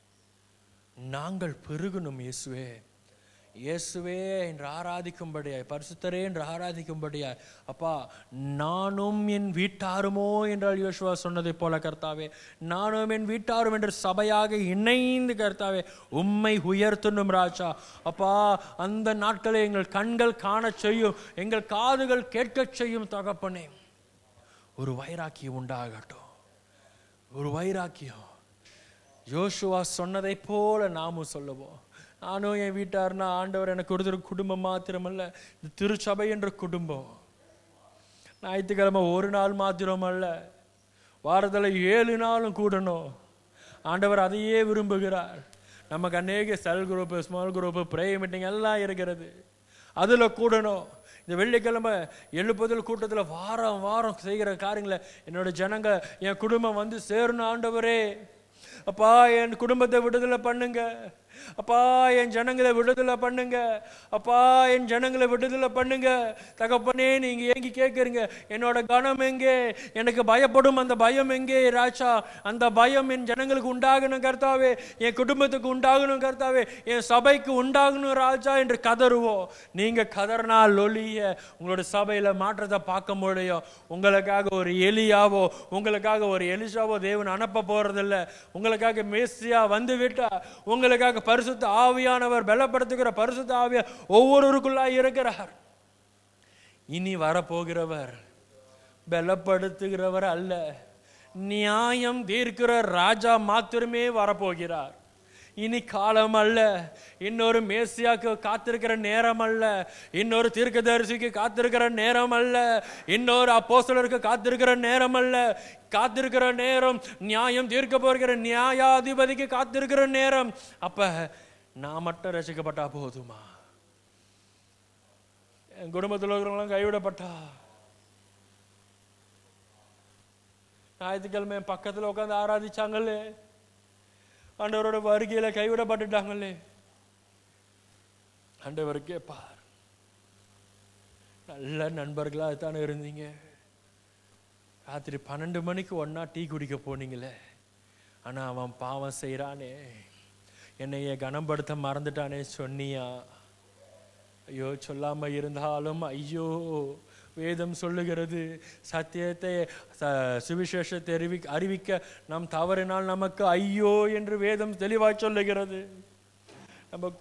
நாங்கள் பெருகணும் இயேசுவே இயேசுவே என்று ஆராதிக்கும்படியாய் பரிசுத்தரே என்று ஆராதிக்கும்படியாய் அப்பா நானும் என் வீட்டாருமோ என்றால் யோசுவா சொன்னதை போல கர்த்தாவே நானும் என் வீட்டாரும் என்று சபையாக இணைந்து கர்த்தாவே உம்மை உயர்த்தணும் ராஜா அப்பா அந்த நாட்களை எங்கள் கண்கள் காணச் செய்யும் எங்கள் காதுகள் கேட்கச் செய்யும் தகப்பனே ஒரு வைராக்கியம் உண்டாகட்டும் ஒரு வைராக்கியம் யோசுவா சொன்னதை போல நாமும் சொல்லுவோம் நானும் என் வீட்டார்னா ஆண்டவர் எனக்கு கொடுத்துருக்க குடும்பம் மாத்திரமல்ல இந்த திருச்சபை என்ற குடும்பம் ஞாயிற்றுக்கிழமை ஒரு நாள் மாத்திரம் அல்ல வாரத்தில் ஏழு நாளும் கூடணும் ஆண்டவர் அதையே விரும்புகிறார் நமக்கு அநேக cell group small group pray meeting எல்லாம் இருக்கிறது அதில் கூடணும் இந்த வெள்ளிக்கிழமை எழுப்புதல் கூட்டத்தில் வாரம் வாரம் செய்கிற காரியங்களை என்னோட ஜனங்க என் குடும்பம் வந்து சேரணும் ஆண்டவரே அப்பா என் குடும்பத்தை விடுதலை பண்ணுங்க அப்பா என் ஜனங்களை விடுதலை பண்ணுங்க அப்பா என் ஜனங்களை விடுதலை பண்ணுங்க தகப்பனே நீங்க ஏங்கி கேட்குறீங்க என்னோட கனம் எங்கே எனக்கு பயப்படும் அந்த பயம் எங்கே ராஜா அந்த பயம் என் ஜனங்களுக்கு உண்டாகணும் கர்த்தாவே என் குடும்பத்துக்கு உண்டாகணும் கர்த்தாவே என் சபைக்கு உண்டாகணும் ராஜா என்று கதறுவோம் நீங்க கதறினால் ஒளிய உங்களோட சபையில மாற்றத்தை பார்க்க முடியும் உங்களுக்காக ஒரு எலியாவோ உங்களுக்காக ஒரு எலிசாவோ தேவன் அனுப்ப போறதில்ல உங்களுக்காக மேசியா வந்து விட்டா உங்களுக்காக பரிசுத்த ஆவியானவர் பலப்படுத்துகிற பரிசுத்த ஆவியா ஒவ்வொருவருக்குள்ளாய் இருக்கிறார் இனி வரப்போகிறவர் பலப்படுத்துகிறவர் அல்ல நியாயம் தீர்க்கிற ராஜா மாத்திரமே வரப்போகிறார் இனி காலம் அல்ல இன்னொரு மேசியாக்கு காத்திருக்கிற நேரம் அல்ல இன்னொரு தீர்க்கதரிசிக்கு காத்திருக்கிற நேரம் அல்ல இன்னொரு அப்போஸ்தலருக்கு காத்திருக்கிற நேரம் அல்ல காத்திருக்கிற நேரம் நியாயம் தீர்க்க போகிற நியாயாதிபதிக்கு காத்திருக்கிற நேரம் அப்ப நான் மட்டும் ரசிக்கப்பட்டா போதுமா என் குடும்பத்தில் இருக்கிறவங்களாம் கைவிடப்பட்டா ஞாயிற்றுக்கிழமை என் பக்கத்தில் உட்காந்து ஆராதிச்சாங்களே ஆண்டவரோட வருகையில கைவிடப்பட்டுட்டாங்களே ஆண்டவர் கேட்பார் நல்ல நண்பர்களா தானே இருந்தீங்க ராத்திரி பன்னெண்டு மணிக்கு ஒண்ணா டீ குடிக்க போனீங்களே ஆனா அவன் பாவம் செய்றானே என்னைய கனப்படுத்த மறந்துட்டானே சொன்னியா ஐயோ சொல்லாம இருந்தாலும் ஐயோ வேதம் சொல்லுகிறது சத்தியத்தை ச- சுவிசேஷத்தை அறிவி அறிவிக்க நாம் தவறினால் நமக்கு ஐயோ என்று வேதம் தெளிவாய் சொல்லுகிறது நம்ம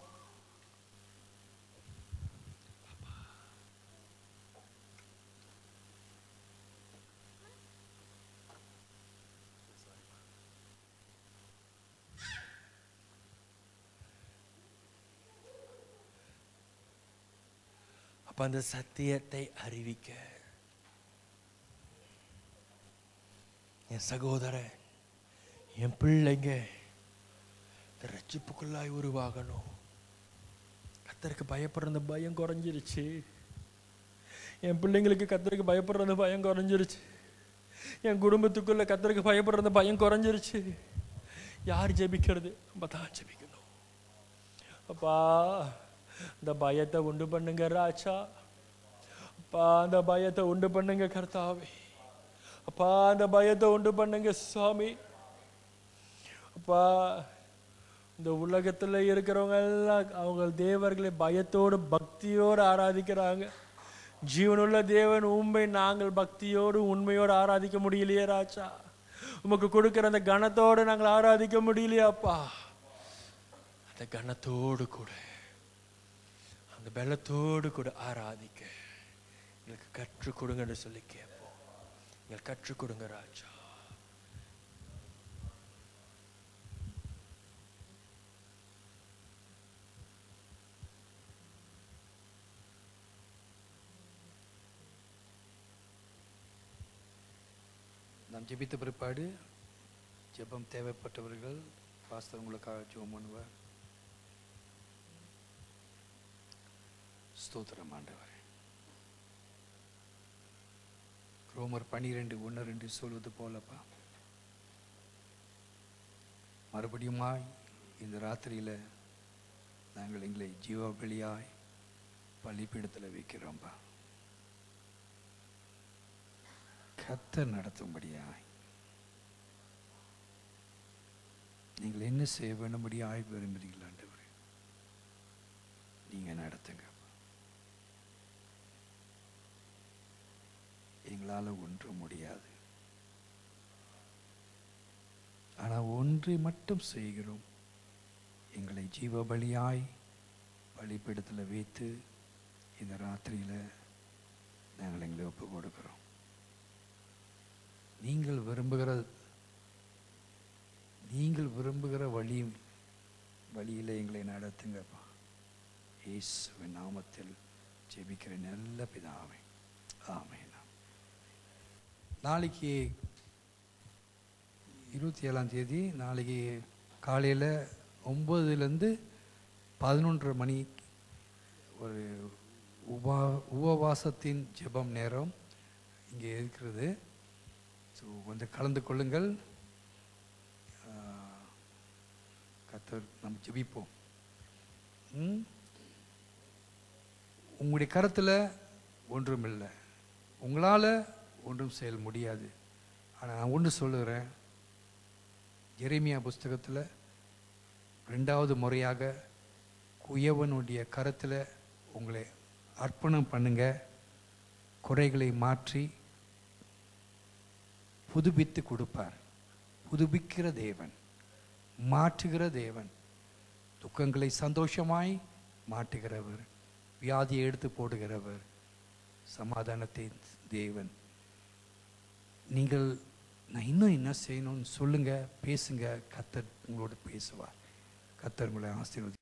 அப்ப அந்த சத்தியத்தை அறிவிக்க என் சகோதரன் என் பிள்ளைங்க இந்த ரட்சிப்புக்குள்ளாய் உருவாகணும் கத்தருக்கு பயப்படுற அந்த பயம் குறைஞ்சிருச்சு என் பிள்ளைங்களுக்கு கத்தருக்கு பயப்படுற அந்த பயம் குறைஞ்சிருச்சு என் குடும்பத்துக்குள்ள கத்தருக்கு பயப்படுற அந்த பயம் குறைஞ்சிருச்சு யார் ஜெபிக்கிறது நம்ம தான் ஜெபிக்கணும் அப்பா இந்த பயத்தை உண்டு பண்ணுங்க ராஜா அப்பா அந்த பயத்தை உண்டு பண்ணுங்க கர்த்தாவே அப்பா அந்த பயத்தை உண்டு பண்ணுங்க சுவாமி அப்பா இந்த உலகத்துல இருக்கிறவங்க எல்லாம் அவங்க தேவர்களை பயத்தோடு பக்தியோடு ஆராதிக்கிறாங்க ஜீவனுள்ள தேவன் உண்மை நாங்கள் பக்தியோடு உண்மையோடு ஆராதிக்க முடியலையே ராஜா உமக்கு கொடுக்கிற அந்த கணத்தோடு நாங்கள் ஆராதிக்க முடியலையாப்பா அந்த கணத்தோடு கூட அந்த பலத்தோடு கூட ஆராதிக்க எங்களுக்கு கற்றுக் கொடுங்கன்னு சொல்லி கேட்போம் எங்களுக்கு கற்றுக் கொடுங்க ராஜா நாம் ஜெபித்த பிற்பாடு ஜெபம் தேவைப்பட்டவர்கள் பாஸ்தர் உங்களுக்காக ஜெபம் பண்ணுவார் ஸ்தோத்திரம் ஆண்டவர் ரோமர் பனிரெண்டு ஒன்று ரெண்டு சொல்வது போலப்பா மறுபடியுமாய் இந்த ராத்திரியில் நாங்கள் எங்களை ஜீவபலியாய் பள்ளிப்பீடத்தில் வைக்கிறோம்ப்பா கத்தர் நடத்தும்படியாய் நீங்கள் என்ன செய்ய வேண்டும்படியாய் விரும்புகிறீர்கள் ஆண்டவரே நீங்க நடத்துங்க எங்களால் ஒன்றும் முடியாது ஆனால் ஒன்றை மட்டும் செய்கிறோம் எங்களை ஜீவ பலியாய் பலிப்பீடத்தில் வைத்து இந்த ராத்திரியில் நாங்கள் எங்களை ஒப்பு கொடுக்கிறோம் நீங்கள் விரும்புகிற நீங்கள் விரும்புகிற வழி வழியில் எங்களை நடத்துங்கப்பா இயேசுவின் நாமத்தில் ஜெபிக்கிற நல்ல பிதாவே ஆமென் நாளைக்கு இருபத்தி ஏழாம் தேதி நாளைக்கு காலையில் ஒம்பதுலேருந்து பதினொன்றரை மணி ஒரு உபா உபவாசத்தின் ஜெபம் நேரம் இங்கே இருக்கிறது ஸோ கொஞ்சம் கலந்து கொள்ளுங்கள் ஆஹ், கர்த்தர் நம்ம ஜெபிப்போம் ம்? உங்களுடைய கருத்தில் ஒன்றும் இல்லை உங்களால் ஒன்றும் செயல் முடியாது ஆனால் நான் ஒன்று சொல்லுகிறேன் எரேமியா புஸ்தகத்தில் ரெண்டாவது முறையாக குயவனுடைய கருத்தில் உங்களை அர்ப்பணம் பண்ணுங்க குறைகளை மாற்றி புதுப்பித்து கொடுப்பார் புதுப்பிக்கிற தேவன் மாற்றுகிற தேவன் துக்கங்களை சந்தோஷமாய் மாற்றுகிறவர் வியாதியை எடுத்து போடுகிறவர் சமாதானத்தை தேவன் நீங்கள் நான் இன்னும் என்ன செய்யணும்னு சொல்லுங்க பேசுங்க கத்தர் உங்களோடு பேசுவார் கத்தர் உங்களை ஆசீர்வதி